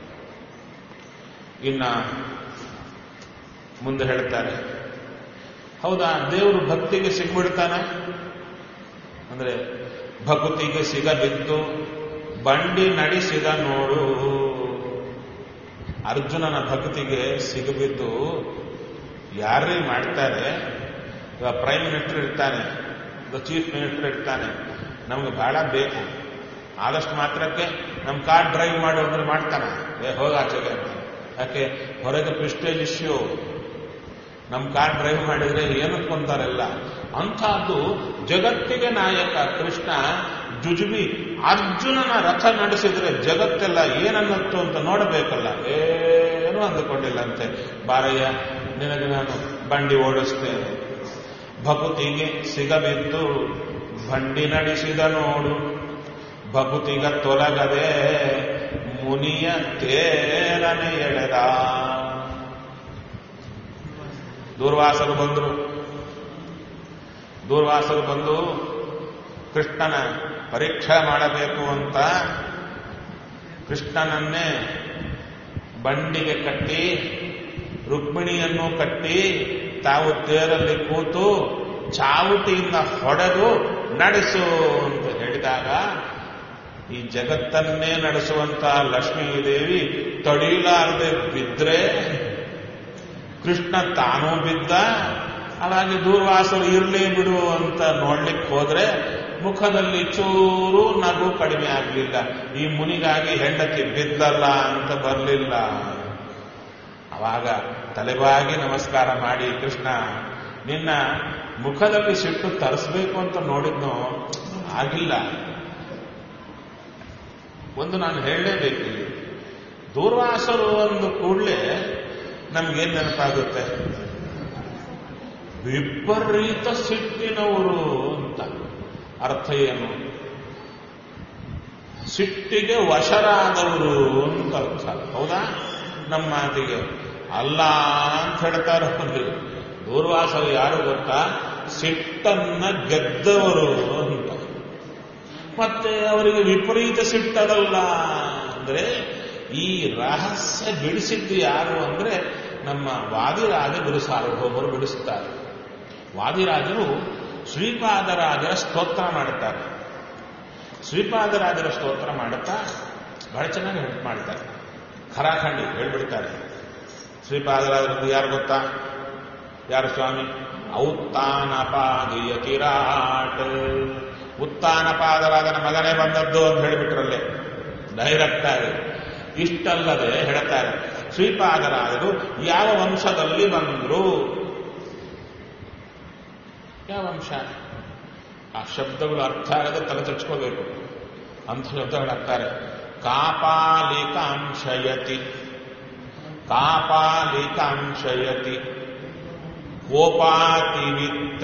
S1: ಇನ್ನ ಮುಂದೆ ಹೇಳ್ತಾರೆ ಹೌದಾ ದೇವರು ಭಕ್ತಿಗೆ ಸಿಗ್ಬಿಡ್ತಾನೆ ಅಂದ್ರೆ ಭಕ್ತಿಗೆ ಸಿಗಬಿದ್ದು ಬಂಡಿ ನಡೆಸಿದ ನೋಡು ಅರ್ಜುನನ ಭಕ್ತಿಗೆ ಸಿಗಬಿದ್ದು ಯಾರೇ ಮಾಡ್ತಾರೆ ಇವಾಗ ಪ್ರೈಮ್ ಮಿನಿಸ್ಟರ್ ಇರ್ತಾನೆ ಚೀಫ್ ಮಿನಿಸ್ಟರ್ ಇರ್ತಾನೆ ನಮ್ಗೆ ಬಹಳ ಬೇಕು ಆದಷ್ಟು ಮಾತ್ರಕ್ಕೆ ನಮ್ಮ ಕಾರ್ ಡ್ರೈವ್ ಮಾಡು ಅಂದ್ರೆ ಮಾಡ್ತಾನೆ ಏ ಹೋಗ ಆಚೆಗೆ ಅಂತ ಯಾಕೆ ಹೊರಗೆ ಪ್ರಿಸ್ಟೇಜ್ ಇಶ್ಯೂ ನಮ್ಮ ಕಾರ್ ಡ್ರೈವ್ ಮಾಡಿದ್ರೆ ಏನಕ್ಕೆ ಅಂತಾರೆಲ್ಲ ಅಂಥದ್ದು ಜಗತ್ತಿಗೆ ನಾಯಕ ಕೃಷ್ಣ ಜುಜುಬಿ ಅರ್ಜುನನ ರಥ ನಡೆಸಿದ್ರೆ ಜಗತ್ತೆಲ್ಲ ಏನನ್ನತ್ತು ಅಂತ ನೋಡಬೇಕಲ್ಲ ಏನೂ ಅಂದುಕೊಂಡಿಲ್ಲಂತೆ ಬಾರಯ್ಯ ನಿನಗೆ ನಾನು ಬಂಡಿ ಓಡಿಸ್ತೇನೆ ಭಕುತಿಗೆ ಸಿಗಬಿದ್ದು ಬಂಡಿ ನಡೆಸಿದ ನೋಡು ಭಕುತಿಗ ತೊಲಗದೆ ಮುನಿಯ ತೇರನೆ ಎಳೆದ ದೂರ್ವಾಸರು ಬಂದರು ದೂರ್ವಾಸರು ಬಂದು ಕೃಷ್ಣನ ಪರೀಕ್ಷೆ ಮಾಡಬೇಕು ಅಂತ ಕೃಷ್ಣನನ್ನೇ ಬಂಡಿಗೆ ಕಟ್ಟಿ ರುಕ್ಮಿಣಿಯನ್ನು ಕಟ್ಟಿ ತಾವು ತೇರಲ್ಲಿ ಕೂತು ಚಾವುಟಿಯಿಂದ ಹೊಡೆದು ನಡೆಸು ಅಂತ ಹೇಳಿದಾಗ ಈ ಜಗತ್ತನ್ನೇ ನಡೆಸುವಂತ ಲಕ್ಷ್ಮೀದೇವಿ ತಡೀಲಾರದೆ ಬಿದ್ರೆ ಕೃಷ್ಣ ತಾನೂ ಬಿದ್ದ ಅವಾಗ ದೂರ್ವಾಸರು ಇರಲಿ ಬಿಡು ಅಂತ ನೋಡ್ಲಿಕ್ಕೆ ಹೋದ್ರೆ ಮುಖದಲ್ಲಿ ಚೂರು ನಗು ಕಡಿಮೆ ಆಗಲಿಲ್ಲ ಈ ಮುನಿಗಾಗಿ ಹೆಂಡತಿ ಬಿದ್ದಲ್ಲ ಅಂತ ಬರಲಿಲ್ಲ ಅವಾಗ ತಲೆಬಾಗಿ ನಮಸ್ಕಾರ ಮಾಡಿ ಕೃಷ್ಣ ನಿನ್ನ ಮುಖದಲ್ಲಿ ಸಿಟ್ಟು ತರಿಸ್ಬೇಕು ಅಂತ ನೋಡಿದ್ನೋ ಆಗಿಲ್ಲ ಒಂದು ನಾನು ಹೇಳಲೇಬೇಕು ಇಲ್ಲಿ ದೂರ್ವಾಸರು ಒಂದು ಕೂಡಲೇ ನಮ್ಗೇನ್ ನೆನಪಾಗುತ್ತೆ ವಿಪರೀತ ಸಿಟ್ಟಿನವರು ಅಂತ ಅರ್ಥ ಏನು ಸಿಟ್ಟಿಗೆ ವಶರಾದವರು ಅಂತ ಅರ್ಥ ಹೌದಾ ನಮ್ಮ ಮಾತಿಗೆ ಅಲ್ಲ ಅಂತ ಹೇಳ್ತಾರೆ ಅಲ್ಲಿ ದೂರ್ವಾಸರು ಯಾರು ಗೊತ್ತಾ ಸಿಟ್ಟನ್ನ ಗೆದ್ದವರು ಅಂತ ಮತ್ತೆ ಅವರಿಗೆ ವಿಪರೀತ ಸಿಟ್ಟದಲ್ಲ ಅಂದ್ರೆ ಈ ರಹಸ್ಯ ಬಿಡಿಸಿದ್ದು ಯಾರು ಅಂದ್ರೆ ನಮ್ಮ ವಾದಿರಾಜ ಗುರು ಸಾರ್ವಭೌಮರು ಬಿಡಿಸುತ್ತಾರೆ ವಾದಿರಾಜರು ಶ್ರೀಪಾದರಾಜರ ಸ್ತೋತ್ರ ಮಾಡುತ್ತಾರೆ ಶ್ರೀಪಾದರಾಜರ ಸ್ತೋತ್ರ ಮಾಡುತ್ತಾ ಬಹಳ ಚೆನ್ನಾಗಿ ಹೆಲ್ಪ್ ಮಾಡ್ತಾರೆ ಖರಾಖಂಡಿ ಹೇಳ್ಬಿಡ್ತಾರೆ ಶ್ರೀಪಾದರಾಜರದ್ದು ಯಾರು ಗೊತ್ತಾ ಯಾರು ಸ್ವಾಮಿ ಔತ್ತಾನಪಾದಿಯ ಕಿರಾಟ್ ಉತ್ತಾನಪಾದರಾಜನ ಮಗನೇ ಬಂದದ್ದು ಅಂತ ಹೇಳಿಬಿಟ್ರಲ್ಲೇ ಡೈರೆಕ್ಟ್ ಆಗಿ ಇಷ್ಟಲ್ಲದೆ ಹೇಳ್ತಾರೆ ಶ್ರೀಪಾದರಾಜರು ಯಾವ ವಂಶದಲ್ಲಿ ಬಂದ್ರು ಯಾವ ವಂಶ ಆ ಶಬ್ದಗಳು ಅರ್ಥ ಆಗದೆ ತಲೆ ತಚ್ಕೋಬೇಕು ಅಂಥ ಶಬ್ದಗಳು ಹಾಕ್ತಾರೆ ಕಾಪಾಲಿಕಾಂಶಯತಿ ಕಾಪಾಲಿಕಾಂಶಯತಿ ಕೋಪಾತಿವಿತ್ತ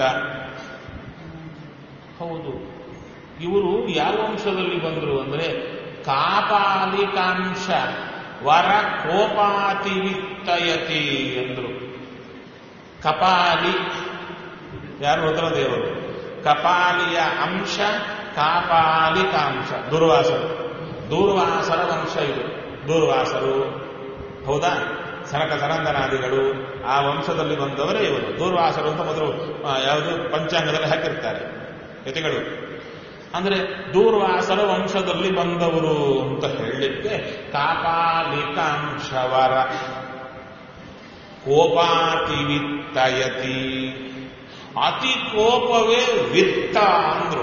S1: ಹೌದು ಇವರು ಯಾವ ವಂಶದಲ್ಲಿ ಬಂದರು ಅಂದ್ರೆ ಕಾಪಾಲಿಕಾಂಶ ವರ ಕೋಪಾತಿವಿತ್ತಯತಿ ಎಂದರು ಕಪಾಲಿ ಯಾರು ರುದ್ರದೇವರು ಕಪಾಲಿಯ ಅಂಶ ಕಾಪಾಲಿಕಾಂಶ ದುರ್ವಾಸರು ದೂರ್ವಾಸರ ವಂಶ ಇದು ದೂರ್ವಾಸರು ಹೌದಾ ಸನಕ ಸನಂದನಾದಿಗಳು ಆ ವಂಶದಲ್ಲಿ ಬಂದವರೇ ಇವರು ದೂರ್ವಾಸರು ಅಂತ ಮೊದಲು ಆ, ಯಾವುದು ಪಂಚಾಂಗದಲ್ಲಿ ಹಾಕಿರ್ತಾರೆ ಯತಿಗಳು ಅಂದ್ರೆ ದೂರ್ವಾಸರ ವಂಶದಲ್ಲಿ ಬಂದವರು ಅಂತ ಹೇಳಲಿಕ್ಕೆ ಕಾಪಾಲಿಕಾಂಶವರ ಕೋಪಾತಿವಿತ್ತಯತಿ ಅತಿ ಕೋಪವೇ ವಿತ್ತ ಅಂದ್ರು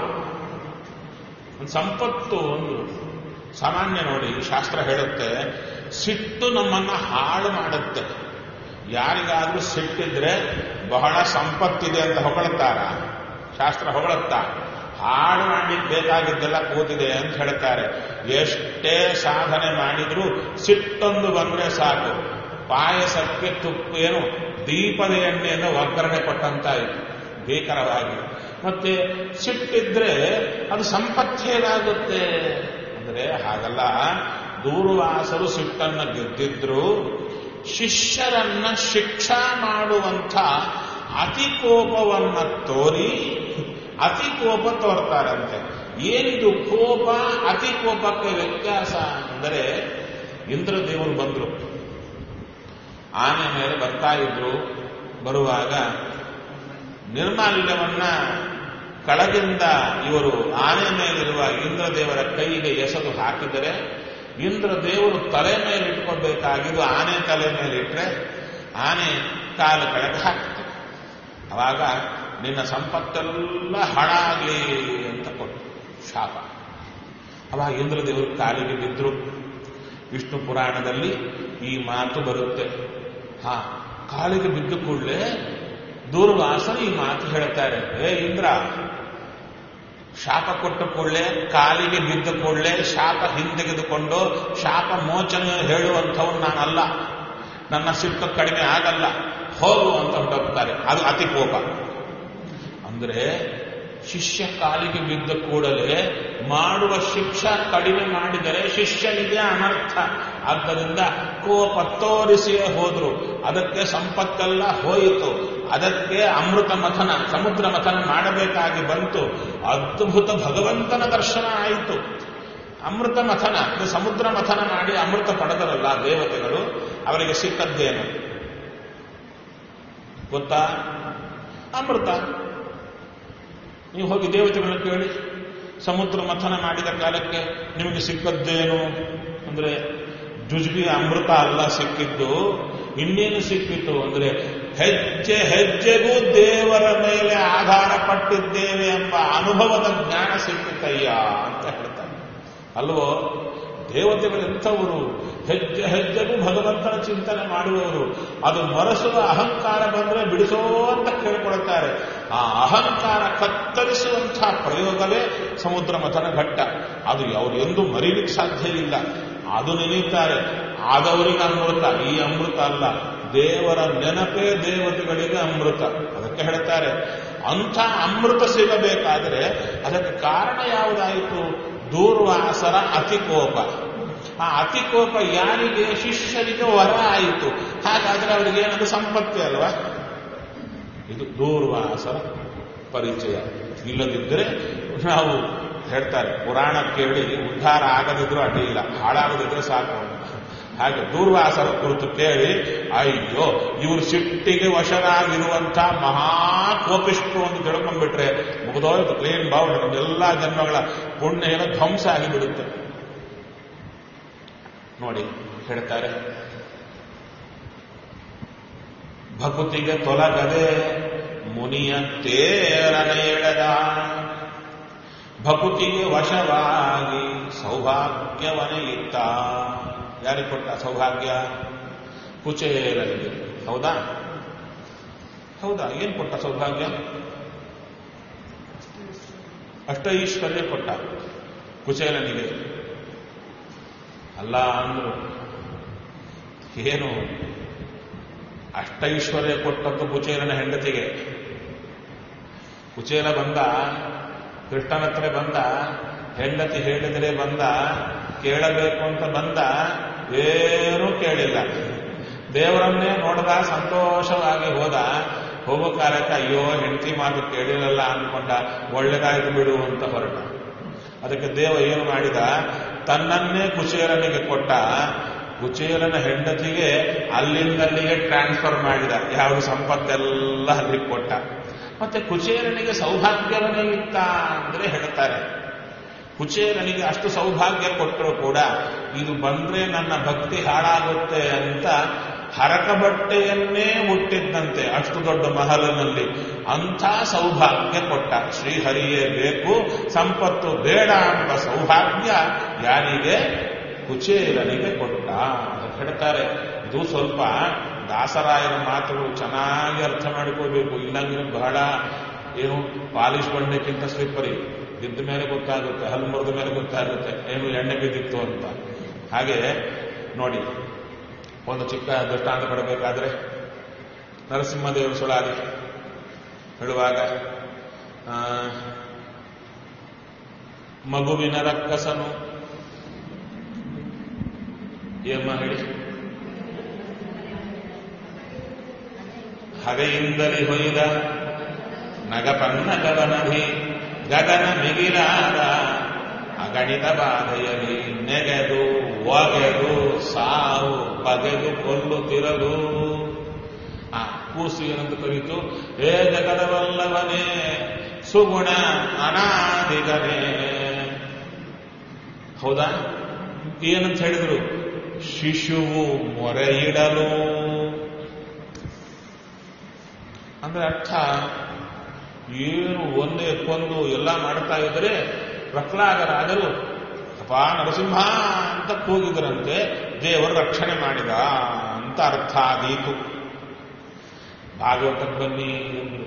S1: ಒಂದು ಸಂಪತ್ತು ಒಂದು ಸಾಮಾನ್ಯ ನೋಡಿ ಶಾಸ್ತ್ರ ಹೇಳುತ್ತೆ ಸಿಟ್ಟು ನಮ್ಮನ್ನ ಹಾಳು ಮಾಡುತ್ತೆ ಯಾರಿಗಾದ್ರೂ ಸಿಟ್ಟಿದ್ರೆ ಬಹಳ ಸಂಪತ್ತಿದೆ ಅಂತ ಹೊಗಳುತ್ತಾರ ಶಾಸ್ತ್ರ ಹೊಗಳುತ್ತಾ ಹಾಳು ಮಾಡ್ಲಿಕ್ಕೆ ಬೇಕಾಗಿದ್ದೆಲ್ಲ ಕೂತಿದೆ ಅಂತ ಹೇಳ್ತಾರೆ ಎಷ್ಟೇ ಸಾಧನೆ ಮಾಡಿದ್ರೂ ಸಿಟ್ಟೊಂದು ಬಂದ್ರೆ ಸಾಕು ಪಾಯಸಕ್ಕೆ ತುಪ್ಪ ಏನು ದೀಪದ ಎಣ್ಣೆಯನ್ನು ಒಗ್ಗರಣೆ ಕೊಟ್ಟಂತಾಯಿತು ಭೀಕರವಾಗಿ ಮತ್ತೆ ಸಿಟ್ಟಿದ್ರೆ ಅದು ಸಂಪತ್ತೇನಾಗುತ್ತೆ ಅಂದ್ರೆ ಹಾಗಲ್ಲ ದೂರ್ವಾಸರು ಸಿಟ್ಟನ್ನ ಗೆದ್ದಿದ್ರು ಶಿಷ್ಯರನ್ನ ಶಿಕ್ಷಾ ಮಾಡುವಂಥ ಅತಿ ಕೋಪವನ್ನ ತೋರಿ ಅತಿ ಕೋಪ ತೋರ್ತಾರಂತೆ ಏನಿದು ಕೋಪ ಅತಿ ಕೋಪಕ್ಕೆ ವ್ಯತ್ಯಾಸ ಅಂದರೆ ಇಂದ್ರದೇವರು ಬಂದರು ಆನೆ ಮೇಲೆ ಬರ್ತಾ ಇದ್ರು ಬರುವಾಗ ನಿರ್ಮಾಲ್ಯವನ್ನ ಕಳಗಿಂದ ಇವರು ಆನೆ ಮೇಲಿರುವ ಇಂದ್ರದೇವರ ಕೈಗೆ ಎಸೆದು ಹಾಕಿದರೆ ಇಂದ್ರದೇವರು ತಲೆ ಮೇಲೆ ಇಟ್ಕೋಬೇಕಾಗಿದ್ದು ಆನೆ ತಲೆ ಮೇಲೆ ಇಟ್ಟರೆ ಆನೆ ಕಾಲು ಕೆಳಗೆ ಹಾಕ್ತದೆ ಅವಾಗ ನಿನ್ನ ಸಂಪತ್ತೆಲ್ಲ ಹಾಳಾಗಲಿ ಅಂತ ಕೊಟ್ಟು ಶಾಪ ಅವಾಗ ಇಂದ್ರದೇವರು ಕಾಲಿಗೆ ಬಿದ್ದರು ವಿಷ್ಣು ಪುರಾಣದಲ್ಲಿ ಈ ಮಾತು ಬರುತ್ತೆ ಹಾ ಕಾಲಿಗೆ ಬಿದ್ದ ಕೂಡಲೇ ದೂರ್ವಾಸನ ಈ ಮಾತು ಹೇಳ್ತಾರೆ ಏ ಇಂದ್ರ ಶಾಪ ಕೊಟ್ಟ ಕೂಡಲೇ ಕಾಲಿಗೆ ಬಿದ್ದ ಕೂಡಲೇ ಶಾಪ ಹಿಂತೆಗೆದುಕೊಂಡು ಶಾಪ ಮೋಚನೆ ಹೇಳುವಂಥವ್ನು ನಾನಲ್ಲ ನನ್ನ ಸಿಟ್ಟು ಕಡಿಮೆ ಆಗಲ್ಲ ಹೋಗು ಅಂತ ಹೊರಟೋಗ್ತಾರೆ ಅದು ಅತಿ ಕೋಪ ಅಂದ್ರೆ ಶಿಷ್ಯ ಕಾಲಿಗೆ ಬಿದ್ದ ಕೂಡಲೇ ಮಾಡುವ ಶಿಕ್ಷಾ ಕಡಿಮೆ ಮಾಡಿದರೆ ಶಿಷ್ಯನಿಗೆ ಅನರ್ಥ ಆದ್ದರಿಂದ ಕೋಪ ತೋರಿಸಿಯೇ ಹೋದ್ರು ಅದಕ್ಕೆ ಸಂಪತ್ತೆಲ್ಲ ಹೋಯಿತು ಅದಕ್ಕೆ ಅಮೃತ ಮಥನ ಸಮುದ್ರ ಮಥನ ಮಾಡಬೇಕಾಗಿ ಬಂತು ಅದ್ಭುತ ಭಗವಂತನ ದರ್ಶನ ಆಯಿತು ಅಮೃತ ಮಥನ ಇದು ಸಮುದ್ರ ಮಥನ ಮಾಡಿ ಅಮೃತ ಪಡೆದರಲ್ಲ ದೇವತೆಗಳು ಅವರಿಗೆ ಸಿಕ್ಕದ್ದೇನು ಗೊತ್ತಾ ಅಮೃತ ನೀವು ಹೋಗಿ ದೇವತೆಗಳನ್ನು ಕೇಳಿ ಸಮುದ್ರ ಮಥನ ಮಾಡಿದ ಕಾಲಕ್ಕೆ ನಿಮಗೆ ಸಿಕ್ಕದ್ದೇನು ಅಂದ್ರೆ ಜುಜುಬಿ ಅಮೃತ ಅಲ್ಲ ಸಿಕ್ಕಿದ್ದು ಇನ್ನೇನು ಸಿಕ್ಕಿತು ಅಂದ್ರೆ ಹೆಜ್ಜೆ ಹೆಜ್ಜೆಗೂ ದೇವರ ಮೇಲೆ ಆಧಾರ ಪಟ್ಟಿದ್ದೇವೆ ಎಂಬ ಅನುಭವದ ಜ್ಞಾನ ಸಿಕ್ಕಿತಯ್ಯ ಅಂತ ಹೇಳ್ತಾರೆ ಅಲ್ವೋ ದೇವತೆಗಳು ಎಂಥವರು ಹೆಜ್ಜೆ ಹೆಜ್ಜೆಗೂ ಭಗವಂತನ ಚಿಂತನೆ ಮಾಡುವವರು ಅದು ಮರಸುವ ಅಹಂಕಾರ ಬಂದ್ರೆ ಬಿಡಿಸೋ ಅಂತ ಕೇಳಿಕೊಡುತ್ತಾರೆ ಆ ಅಹಂಕಾರ ಕತ್ತರಿಸುವಂತಹ ಪ್ರಯೋಗವೇ ಸಮುದ್ರ ಮಥನ ಘಟ್ಟ ಅದು ಅವರು ಎಂದೂ ಮರೀಲಿಕ್ಕೆ ಸಾಧ್ಯ ಇಲ್ಲ ಅದು ನೆನೀತಾರೆ ಆದವರಿಗೆ ಅಮೃತ ಈ ಅಮೃತ ಅಲ್ಲ ದೇವರ ನೆನಪೇ ದೇವತೆಗಳಿಗೆ ಅಮೃತ ಅದಕ್ಕೆ ಹೇಳ್ತಾರೆ ಅಂಥ ಅಮೃತ ಸಿಗಬೇಕಾದರೆ ಅದಕ್ಕೆ ಕಾರಣ ಯಾವುದಾಯಿತು ದೂರ್ವಾಸರ ಅತಿಕೋಪ ಆ ಅತಿಕೋಪ ಯಾರಿಗೆ ಶಿಷ್ಯರಿಗೆ ವರ ಆಯಿತು ಹಾಗಾದ್ರೆ ಅವರಿಗೆ ಏನದು ಸಂಪತ್ತಿ ಅಲ್ವಾ ಇದು ದೂರ್ವಾಸರ ಪರಿಚಯ ಇಲ್ಲದಿದ್ದರೆ ನಾವು ಹೇಳ್ತಾರೆ ಪುರಾಣ ಕೇಳಿ ಉದ್ಧಾರ ಆಗದಿದ್ರು ಅಡ್ಡಿ ಇಲ್ಲ ಹಾಳಾಗದಿದ್ರೆ ಸಾಕು ಅಂತ ಹಾಗೆ ದೂರ್ವಾಸರ ಕುರಿತು ಕೇಳಿ ಅಯ್ಯೋ ಇವರು ಸಿಟ್ಟಿಗೆ ವಶರಾಗಿರುವಂತ ಮಹಾ ಕೋಪಿಷ್ಠರು ಅಂತ ತಿಳ್ಕೊಂಡ್ಬಿಟ್ರೆ ಮುಗಿದೋಯ್ತು ಕ್ಲೀನ್ ಬೌಂಡ್ ಎಲ್ಲ ಜನ್ಮಗಳ ಪುಣ್ಯ ಏನೋ ಧ್ವಂಸ ಆಗಿಬಿಡುತ್ತೆ ನೋಡಿ ಹೇಳ್ತಾರೆ ಭಕುತಿಗೆ ತೊಲಗದೆ ಮುನಿಯ ತೇರನೆ ಎಳೆದ ಭಕುತಿಗೆ ವಶವಾಗಿ ಸೌಭಾಗ್ಯವನೇ ಇತ್ತ ಯಾರಿಗೆ ಕೊಟ್ಟ ಸೌಭಾಗ್ಯ ಕುಚೇಲನಿಗೆ ಹೌದಾ ಹೌದಾ ಏನ್ ಕೊಟ್ಟ ಸೌಭಾಗ್ಯ ಅಷ್ಟೈಶ್ವರ್ಯ ಕೊಟ್ಟ ಕುಚೇಲನಿಗೆ ಅಲ್ಲ ಅಂದ್ರು ಏನು ಅಷ್ಟೈಶ್ವರ್ಯ ಕೊಟ್ಟದ್ದು ಕುಚೇಲನ ಹೆಂಡತಿಗೆ ಕುಚೇಲ ಬಂದ ಕೃಷ್ಣನ ಹತ್ರ ಬಂದ ಹೆಂಡತಿ ಹೇಳಿದರೆ ಬಂದ ಕೇಳಬೇಕು ಅಂತ ಬಂದ ಏನೂ ಕೇಳಿಲ್ಲ ದೇವರನ್ನೇ ನೋಡಿದ ಸಂತೋಷವಾಗಿ ಹೋದ ಹೋಗೋ ಕಾಲಕ್ಕೆ ಅಯ್ಯೋ ಹೆಂಡತಿ ಮಾತು ಕೇಳಿರಲ್ಲ ಅಂದ್ಕೊಂಡ ಒಳ್ಳೇದಾಯ್ತು ಬಿಡು ಅಂತ ಹೊರಟ ಅದಕ್ಕೆ ದೇವ ಏನು ಮಾಡಿದ ತನ್ನನ್ನೇ ಕುಚೇಲನಿಗೆ ಕೊಟ್ಟ ಕುಚೇಲನ ಹೆಂಡತಿಗೆ ಅಲ್ಲಿಂದಲ್ಲಿಗೆ ಟ್ರಾನ್ಸ್ಫರ್ ಮಾಡಿದ ಯಾವುದು ಸಂಪತ್ತೆಲ್ಲ ಅಲ್ಲಿಗೆ ಕೊಟ್ಟ ಮತ್ತೆ ಕುಚೇಲನಿಗೆ ಸೌಭಾಗ್ಯವನ್ನೇ ಇತ್ತ ಅಂದ್ರೆ ಹೇಳ್ತಾರೆ ಕುಚೇಲನಿಗೆ ಅಷ್ಟು ಸೌಭಾಗ್ಯ ಕೊಟ್ಟರು ಕೂಡ ಇದು ಬಂದ್ರೆ ನನ್ನ ಭಕ್ತಿ ಹಾಳಾಗುತ್ತೆ ಅಂತ ಹರಕ ಬಟ್ಟೆಯನ್ನೇ ಮುಟ್ಟಿದ್ದಂತೆ ಅಷ್ಟು ದೊಡ್ಡ ಮಹಲನಲ್ಲಿ ಅಂಥ ಸೌಭಾಗ್ಯ ಕೊಟ್ಟ ಶ್ರೀಹರಿಯೇ ಬೇಕು ಸಂಪತ್ತು ಬೇಡ ಎಂಬ ಸೌಭಾಗ್ಯ ಯಾರಿಗೆ ಕುಚೇಲನಿಗೆ ಕೊಟ್ಟ ಅಂತ ಹೇಳ್ತಾರೆ ಇದು ಸ್ವಲ್ಪ ದಾಸರಾಯರ ಮಾತುಗಳು ಚೆನ್ನಾಗಿ ಅರ್ಥ ಮಾಡಿಕೋಬೇಕು ಇಲ್ಲಂದ್ರೆ ಬಹಳ ಏನು ಪಾಲಿಶ್ ಬಂಡೆಕ್ಕಿಂತ ಸ್ಲಿಪ್ಪರಿ ಬಿದ್ದ ಮೇಲೆ ಗೊತ್ತಾಗುತ್ತೆ ಹಲ್ಲು ಮುರಿದ ಮೇಲೆ ಗೊತ್ತಾಗುತ್ತೆ ಏನು ಎಣ್ಣೆ ಬಿದ್ದಿತ್ತು ಅಂತ ಹಾಗೆ ನೋಡಿ ಒಂದು ಚಿಕ್ಕ ದೃಷ್ಟಾಂತ ಕೊಡಬೇಕಾದ್ರೆ ನರಸಿಂಹದೇವರು ಸುಳಾದಿ ಹೇಳುವಾಗ ಆ, ಮಗುವಿನ ರಕ್ಕಸನು ಏಮ್ಮ ಹೇಳಿ ಹಗೆಯಿಂದಲೇ ಹೊಯ್ದ ನಗಪನ್ನಗವನಧಿ ಗಗನ ಮಿಗಿಲಾದ ಅಗಣಿತ ಬಾಧೆಯಲ್ಲಿ ನೆಗೆದು ಒಗೆದು ಸಾವು ಬಗೆದು ಕೊಲ್ಲುತ್ತಿರಲು ಆ ಕೂಸು ಏನಂತ ಕವಿತು ಹೇ ಜಗದವಲ್ಲವನೇ ಸುಗುಣ ಅನಾದಿಗನೇ ಹೌದಾ ಏನಂತ ಹೇಳಿದ್ರು ಶಿಶುವು ಮೊರೆಯಿಡಲು ಅಂದ್ರೆ ಅರ್ಥ ಏನು ಒಂದೇ ಕೊಂದು ಎಲ್ಲ ಮಾಡ್ತಾ ಇದ್ರೆ ಪ್ರಹ್ಲಾದರಾದರು ಅಪ್ಪ ನರಸಿಂಹ ಅಂತ ಕೂಗಿದ್ರಂತೆ ದೇವರು ರಕ್ಷಣೆ ಮಾಡಿದ ಅಂತ ಅರ್ಥ ಆದೀತು ಭಾಗವತಕ್ಕೆ ಬನ್ನಿ ಎಂದ್ರು.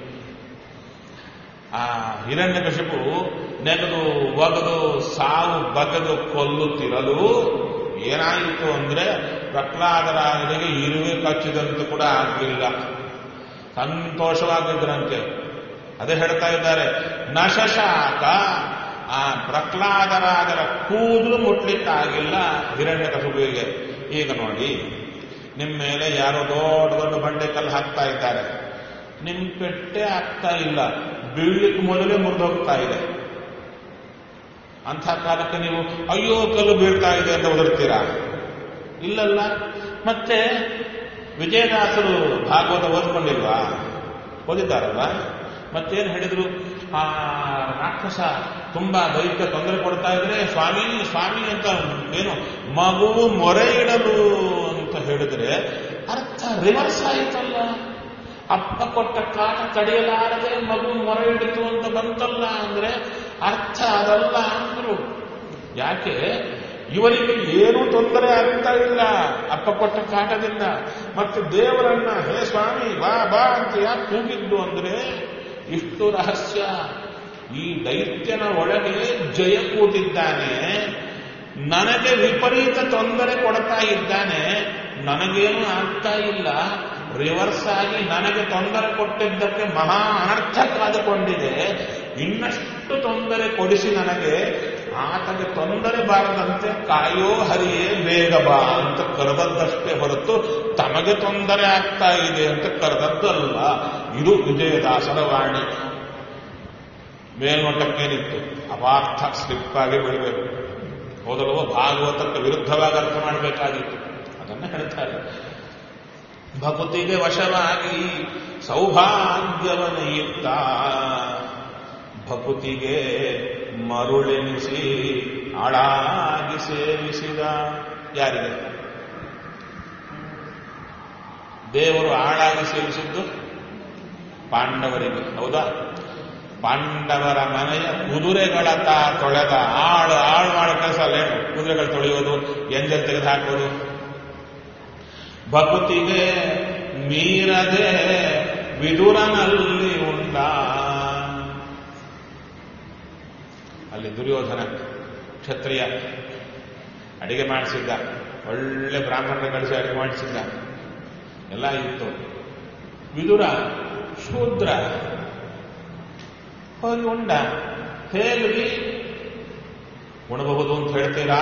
S1: ಆ ಹಿರಣ್ಯಕಶಿಪು ನೆಗೆದು ಒಗೆದು ಸಾವು ಬಗೆದು ಕೊಲ್ಲುತ್ತಿರಲು ಏನಾಯಿತು ಅಂದ್ರೆ ಪ್ರಹ್ಲಾದರಾಜನಿಗೆ ಇರುವೆ ಕಚ್ಚಿದಂತೆ ಕೂಡ ಆಗಲಿಲ್ಲ ಸಂತೋಷವಾಗಿದ್ದರಂತೆ ಅದೇ ಹೇಳ್ತಾ ಇದ್ದಾರೆ ನಶಶಾಕ ಆ ಪ್ರಹ್ಲಾದರಾಜರ ಕೂದಲು ಮುಟ್ಲಿಕ್ಕಾಗಿಲ್ಲ ಹಿರಣ್ಯಕಶಿಪುವಿಗೆ ಈಗ ನೋಡಿ ನಿಮ್ಮ ಮೇಲೆ ಯಾರೋ ದೊಡ್ಡ ದೊಡ್ಡ ಬಂಡೆ ಕಲ್ಲು ಹಾಕ್ತಾ ಇದ್ದಾರೆ ನಿಮ್ ಪೆಟ್ಟೆ ಆಗ್ತಾ ಇಲ್ಲ ಬೀಳ್ಲಿಕ್ಕೆ ಮೊದಲೇ ಮುರಿದೋಗ್ತಾ ಇದೆ ಅಂಥ ಕಾಲಕ್ಕೆ ನೀವು ಅಯ್ಯೋ ಕಲ್ಲು ಬೀಳ್ತಾ ಇದೆ ಅಂತ ಒದರ್ತೀರಾ ಇಲ್ಲಲ್ಲ ಮತ್ತೆ ವಿಜಯದಾಸರು ಭಾಗವತ ಓದ್ಕೊಂಡಿಲ್ವಾ ಓದಿದ್ದಾರಲ್ವಾ ಮತ್ತೇನು ಹೇಳಿದ್ರು ಆ ರಾಕ್ಷಸ ತುಂಬಾ ದೈತ್ಯ ತೊಂದರೆ ಕೊಡ್ತಾ ಇದ್ರೆ ಸ್ವಾಮಿ ಸ್ವಾಮಿ ಅಂತ ಏನು ಮಗುವು ಮೊರೆ ಇಡಲು ಅಂತ ಹೇಳಿದ್ರೆ ಅರ್ಥ ರಿವರ್ಸ್ ಆಯ್ತಲ್ಲ ಅಪ್ಪ ಕೊಟ್ಟ ಕಾಟ ತಡೆಯಲಾರದೆ ಮಗು ಮೊರೆ ಹಿಡಿತು ಅಂತ ಬಂತಲ್ಲ ಅಂದ್ರೆ ಅರ್ಥ ಅದಲ್ಲ ಅಂದ್ರು ಯಾಕೆ ಇವರಿಗೆ ಏನೂ ತೊಂದರೆ ಆಗ್ತಾ ಇಲ್ಲ ಅಪ್ಪ ಕೊಟ್ಟ ಕಾಟದಿಂದ ಮತ್ತೆ ದೇವರನ್ನ ಹೇ ಸ್ವಾಮಿ ಬಾ ಬಾ ಅಂತ ಯಾಕೆ ಕೂಗಿದ್ದು ಅಂದ್ರೆ ಇಷ್ಟು ರಹಸ್ಯ ಈ ದೈತ್ಯನ ಒಳಗೆ ಜಯ ಕೂತಿದ್ದಾನೆ ನನಗೆ ವಿಪರೀತ ತೊಂದರೆ ಕೊಡ್ತಾ ಇದ್ದಾನೆ ನನಗೇನು ಆಗ್ತಾ ಇಲ್ಲ ರಿವರ್ಸ್ ಆಗಿ ನನಗೆ ತೊಂದರೆ ಕೊಟ್ಟಿದ್ದಕ್ಕೆ ಮಹಾ ಅನರ್ಥ ಕಾದುಕೊಂಡಿದೆ ಇನ್ನಷ್ಟು ತೊಂದರೆ ಕೊಡಿಸಿ ನನಗೆ ಆತಗೆ ತೊಂದರೆ ಬಾರದಂತೆ ಕಾಯೋ ಹರಿಯೇ ಬೇಗ ಬಾ ಅಂತ ಕರೆದದ್ದಷ್ಟೇ ಹೊರತು ತಮಗೆ ತೊಂದರೆ ಆಗ್ತಾ ಇದೆ ಅಂತ ಕರೆದದ್ದಲ್ಲ ಇದು ವಿಜಯದಾಸರ ವಾಣಿ ಮೇಲ್ನೋಟಕ್ಕೇನಿತ್ತು ಅಪಾರ್ಥ ಸ್ಲಿಪ್ ಆಗಿ ಬಿಡಬೇಕು ಹೋದಲ್ವೋ ಭಾಗವತಕ್ಕೆ ವಿರುದ್ಧವಾಗಿ ಅರ್ಥ ಮಾಡಬೇಕಾಗಿತ್ತು ಅದನ್ನ ಹೇಳ್ತಾರೆ ಭಕುತಿಗೆ ವಶವಾಗಿ ಸೌಭಾಗ್ಯವನಯುಕ್ತ ಭಕುತಿಗೆ ಮರುಳೆನಿಸಿ ಆಳಾಗಿ ಸೇವಿಸಿದ ಯಾರಿಗೆ ದೇವರು ಆಳಾಗಿ ಸೇವಿಸಿದ್ದು ಪಾಂಡವರಿಗೆ ಹೌದಾ ಪಾಂಡವರ ಮನೆಯ ಕುದುರೆಗಳ ತಾ ತೊಳೆದ ಆಳು ಆಳು ಮಾಡೋ ಕೆಲಸ ಅಲ್ಲೇನು ಕುದುರೆಗಳು ತೊಳೆಯೋದು ಎಂಜಲ್ ತೆಗೆದು ಹಾಕೋದು ಭಕುತಿಗೆ ಮೀರದೆ ವಿದುರನಲ್ಲಿ ಉಂಡ ಅಲ್ಲಿ ದುರ್ಯೋಧನ ಕ್ಷತ್ರಿಯ ಅಡಿಗೆ ಮಾಡಿಸಿದ್ದ ಒಳ್ಳೆ ಬ್ರಾಹ್ಮಣರ ಕಳಿಸಿ ಅಡಿಗೆ ಮಾಡಿಸಿದ್ದ ಎಲ್ಲ ಇತ್ತು ವಿದುರ ಶೂದ್ರ ಹೋಗಿ ಉಂಡ ಹೇಗೆ ಉಣಬಹುದು ಅಂತ ಹೇಳ್ತೀರಾ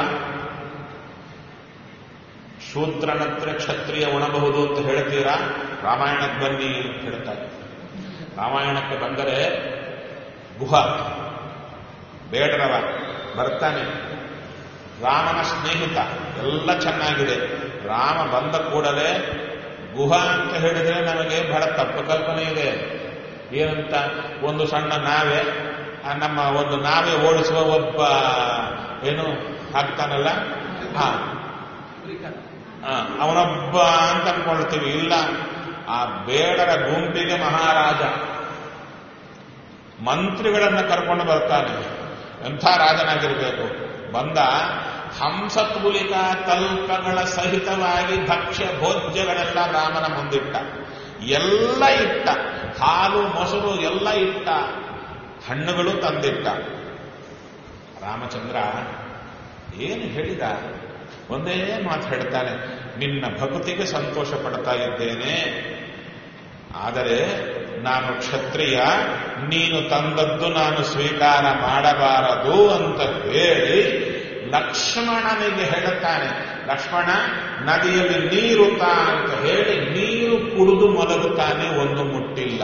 S1: ಶೂದ್ರನತ್ರ ಕ್ಷತ್ರಿಯ ಉಣಬಹುದು ಅಂತ ಹೇಳ್ತೀರಾ ರಾಮಾಯಣಕ್ಕೆ ಬನ್ನಿ ಅಂತ ಹೇಳ್ತಾರೆ ರಾಮಾಯಣಕ್ಕೆ ಬಂದರೆ ಗುಹ ಬೇಡರವ ಬರ್ತಾನೆ ರಾಮನ ಸ್ನೇಹಿತ ಎಲ್ಲ ಚೆನ್ನಾಗಿದೆ ರಾಮ ಬಂದ ಕೂಡಲೇ ಗುಹ ಅಂತ ಹೇಳಿದ್ರೆ ನಮಗೆ ಬಹಳ ತಪ್ಪು ಕಲ್ಪನೆ ಇದೆ ಏನಂತ ಒಂದು ಸಣ್ಣ ನಾವೆ ಆ ನಮ್ಮ ಒಂದು ನಾವೆ ಓಡಿಸುವ ಒಬ್ಬ ಏನು ಹಾಕ್ತಾನಲ್ಲ ಹಾ ಆ, ಅವನೊಬ್ಬ ಅಂತ ಅನ್ಕೊಳ್ತೀವಿ ಇಲ್ಲ ಆ ಬೇಡರ ಗುಂಪಿಗೆ ಮಹಾರಾಜ ಮಂತ್ರಿಗಳನ್ನ ಕರ್ಕೊಂಡು ಬರ್ತಾನೆ ಎಂಥ ರಾಜನಾಗಿರ್ಬೇಕು ಬಂದ ಹಂಸತೂಲಿಕ ಕಲ್ಪಗಳ ಸಹಿತವಾಗಿ ಭಕ್ಷ್ಯ ಭೋಜ್ಯಗಳೆಲ್ಲ ರಾಮನ ಮುಂದಿಟ್ಟ ಎಲ್ಲ ಇಟ್ಟ ಹಾಲು ಮೊಸರು ಎಲ್ಲ ಇಟ್ಟ ಹಣ್ಣುಗಳು ತಂದಿಟ್ಟ ರಾಮಚಂದ್ರ ಏನು ಹೇಳಿದ ಒಂದೇ ಮಾತು ಹೇಳ್ತಾನೆ ನಿನ್ನ ಭಕ್ತಿಗೆ ಸಂತೋಷ ಪಡ್ತಾ ಇದ್ದೇನೆ ಆದರೆ ನಾನು ಕ್ಷತ್ರಿಯ ನೀನು ತಂದದ್ದು ನಾನು ಸ್ವೀಕಾರ ಮಾಡಬಾರದು ಅಂತ ಹೇಳಿ ಲಕ್ಷ್ಮಣನಿಗೆ ಹೇಳುತ್ತಾನೆ ಲಕ್ಷ್ಮಣ ನದಿಯಲ್ಲಿ ನೀರು ತಾ ಅಂತ ಹೇಳಿ ನೀರು ಕುಡಿದು ಮಲಗುತ್ತಾನೆ ಒಂದು ಮುಟ್ಟಿಲ್ಲ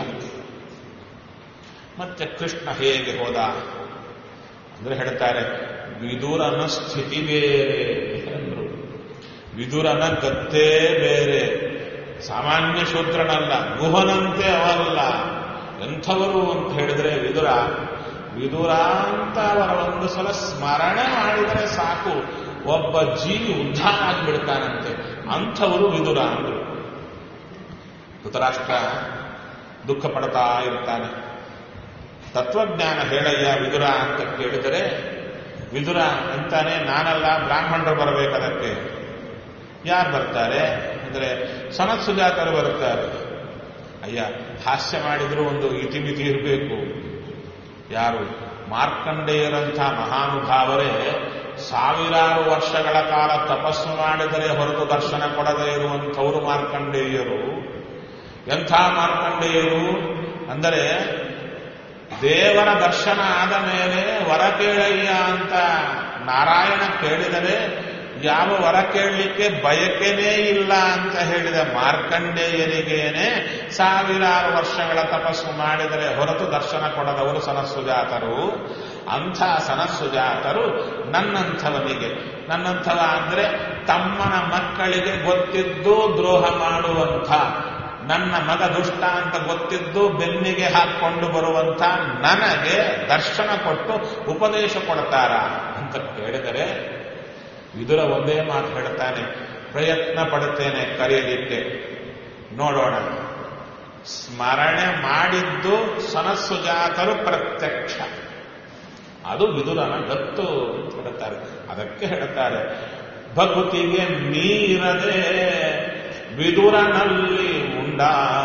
S1: ಮತ್ತೆ ಕೃಷ್ಣ ಹೇಗೆ ಹೋದ ಅಂದ್ರೆ ಹೇಳ್ತಾರೆ ವಿದುರನ ಸ್ಥಿತಿ ಬೇರೆ ಅಂದ್ರು ವಿದುರನ ಗತ್ತೇ ಬೇರೆ ಸಾಮಾನ್ಯ ಶೂದ್ರನಲ್ಲ ಗುಹನಂತೆ ಅವಲ್ಲ ಎಂಥವರು ಅಂತ ಹೇಳಿದ್ರೆ ವಿದುರ ವಿದುರ ಅಂತ ಅವರ ಒಂದು ಸಲ ಸ್ಮರಣೆ ಮಾಡಿದರೆ ಸಾಕು ಒಬ್ಬ ಜೀವಿ ಉದ್ಧಾರ ಆಗಿಬಿಡ್ತಾನಂತೆ ಅಂಥವರು ವಿದುರ ಅಂದ್ರು ಧೃತರಾಷ್ಟ್ರ ದುಃಖ ಪಡ್ತಾ ಇರ್ತಾನೆ ತತ್ವಜ್ಞಾನ ಹೇಳಯ್ಯ ವಿದುರ ಅಂತ ಕೇಳಿದರೆ ವಿದುರ ಅಂತಾನೆ ನಾನಲ್ಲ ಬ್ರಾಹ್ಮಣರು ಬರಬೇಕದಕ್ಕೆ ಯಾರು ಬರ್ತಾರೆ ಅಂದ್ರೆ ಸನತ್ ಸುಜಾತರು ಬರುತ್ತಾರೆ ಅಯ್ಯ ಹಾಸ್ಯ ಮಾಡಿದ್ರು ಒಂದು ಇತಿಮಿತಿ ಇರಬೇಕು ಯಾರು ಮಾರ್ಕಂಡೇಯರಂಥ ಮಹಾನುಭಾವರೇ ಸಾವಿರಾರು ವರ್ಷಗಳ ಕಾಲ ತಪಸ್ಸು ಮಾಡಿದರೆ ಹೊರತು ದರ್ಶನ ಕೊಡದೇ ಇರುವಂಥವರು ಮಾರ್ಕಂಡೇಯರು ಎಂಥ ಮಾರ್ಕಂಡೇಯರು ಅಂದರೆ ದೇವರ ದರ್ಶನ ಆದ ಮೇಲೆ ವರ ಕೇಳಯ್ಯ ಅಂತ ನಾರಾಯಣ ಕೇಳಿದರೆ ಯಾವ ವರ ಕೇಳಲಿಕ್ಕೆ ಬಯಕೆನೇ ಇಲ್ಲ ಅಂತ ಹೇಳಿದ ಮಾರ್ಕಂಡೇಯರಿಗೇನೆ ಸಾವಿರಾರು ವರ್ಷಗಳ ತಪಸ್ಸು ಮಾಡಿದರೆ ಹೊರತು ದರ್ಶನ ಕೊಡದವರು ಸನಸ್ಸುಜಾತರು ಅಂಥ ಸನಸ್ಸುಜಾತರು ನನ್ನಂಥವನಿಗೆ ನನ್ನಂಥವ ಅಂದ್ರೆ ತಮ್ಮನ ಮಕ್ಕಳಿಗೆ ಗೊತ್ತಿದ್ದು ದ್ರೋಹ ಮಾಡುವಂಥ ನನ್ನ ಮಗ ದುಷ್ಟ ಅಂತ ಗೊತ್ತಿದ್ದು ಬೆನ್ನಿಗೆ ಹಾಕೊಂಡು ಬರುವಂತ ನನಗೆ ದರ್ಶನ ಕೊಟ್ಟು ಉಪದೇಶ ಕೊಡ್ತಾರ ಅಂತ ಕೇಳಿದರೆ ವಿದುರ ಒಂದೇ ಮಾತು ಹೇಳ್ತಾನೆ ಪ್ರಯತ್ನ ಪಡುತ್ತೇನೆ ಕರೆಯಲಿಕ್ಕೆ ನೋಡೋಣ ಸ್ಮರಣೆ ಮಾಡಿದ್ದು ಸನಸ್ಸುಜಾತರು ಪ್ರತ್ಯಕ್ಷ ಅದು ವಿದುರನ ಗತ್ತು ಅಂತ ಹೇಳ್ತಾರೆ ಅದಕ್ಕೆ ಹೇಳ್ತಾರೆ ಭಕ್ತಿಗೆ ಮೀರದೆ ವಿದುರನಲ್ಲಿ ಉಂಡ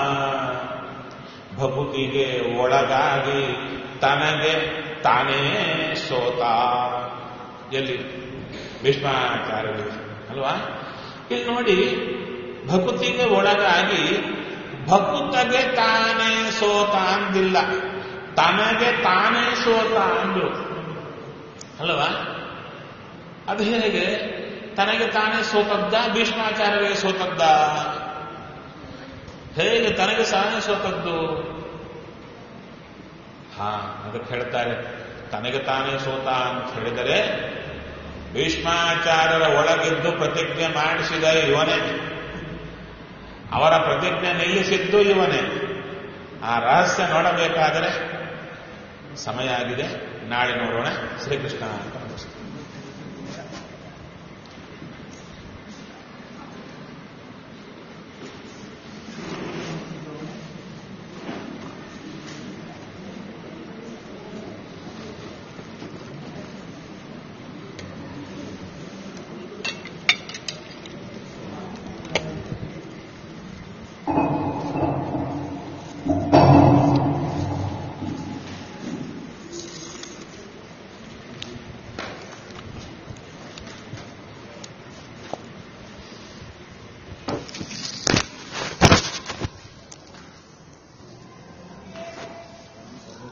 S1: ಭಕುತಿಗೆ ಒಳಗಾಗಿ ತನಗೆ ತಾನೇ ಸೋತ ಎಲ್ಲಿ ಭೀಷ್ಮಾಚಾರ್ಯರು ಅಲ್ವಾ ಇಲ್ಲಿ ನೋಡಿ ಭಕುತಿಗೆ ಒಳಗಾಗಿ ಭಕುತಗೆ ತಾನೇ ಸೋತ ಅಂದಿಲ್ಲ ತನಗೆ ತಾನೇ ಸೋತ ಅಂದ್ರು ಅಲ್ವಾ ಅದು ಹೇಗೆ ತನಗೆ ತಾನೇ ಸೋತದ್ದ ಭೀಷ್ಮಾಚಾರ್ಯರಿಗೆ ಸೋತದ್ದ ಹೇಗೆ ತನಗೆ ತಾನೇ ಸೋತದ್ದು ಹಾ ಅದಕ್ಕೆ ಹೇಳ್ತಾರೆ ತನಗೆ ತಾನೇ ಸೋತ ಅಂತ ಹೇಳಿದರೆ ಭೀಷ್ಮಾಚಾರ್ಯರ ಒಳಗಿದ್ದು ಪ್ರತಿಜ್ಞೆ ಮಾಡಿಸಿದ ಇವನೇ ಅವರ ಪ್ರತಿಜ್ಞೆ ನಿಲ್ಲಿಸಿದ್ದು ಇವನೇ ಆ ರಹಸ್ಯ ನೋಡಬೇಕಾದರೆ ಸಮಯ ಆಗಿದೆ ನಾಳೆ ನೋಡೋಣ ಶ್ರೀಕೃಷ್ಣ ಅಂತ ನಮಸ್ಕಾರ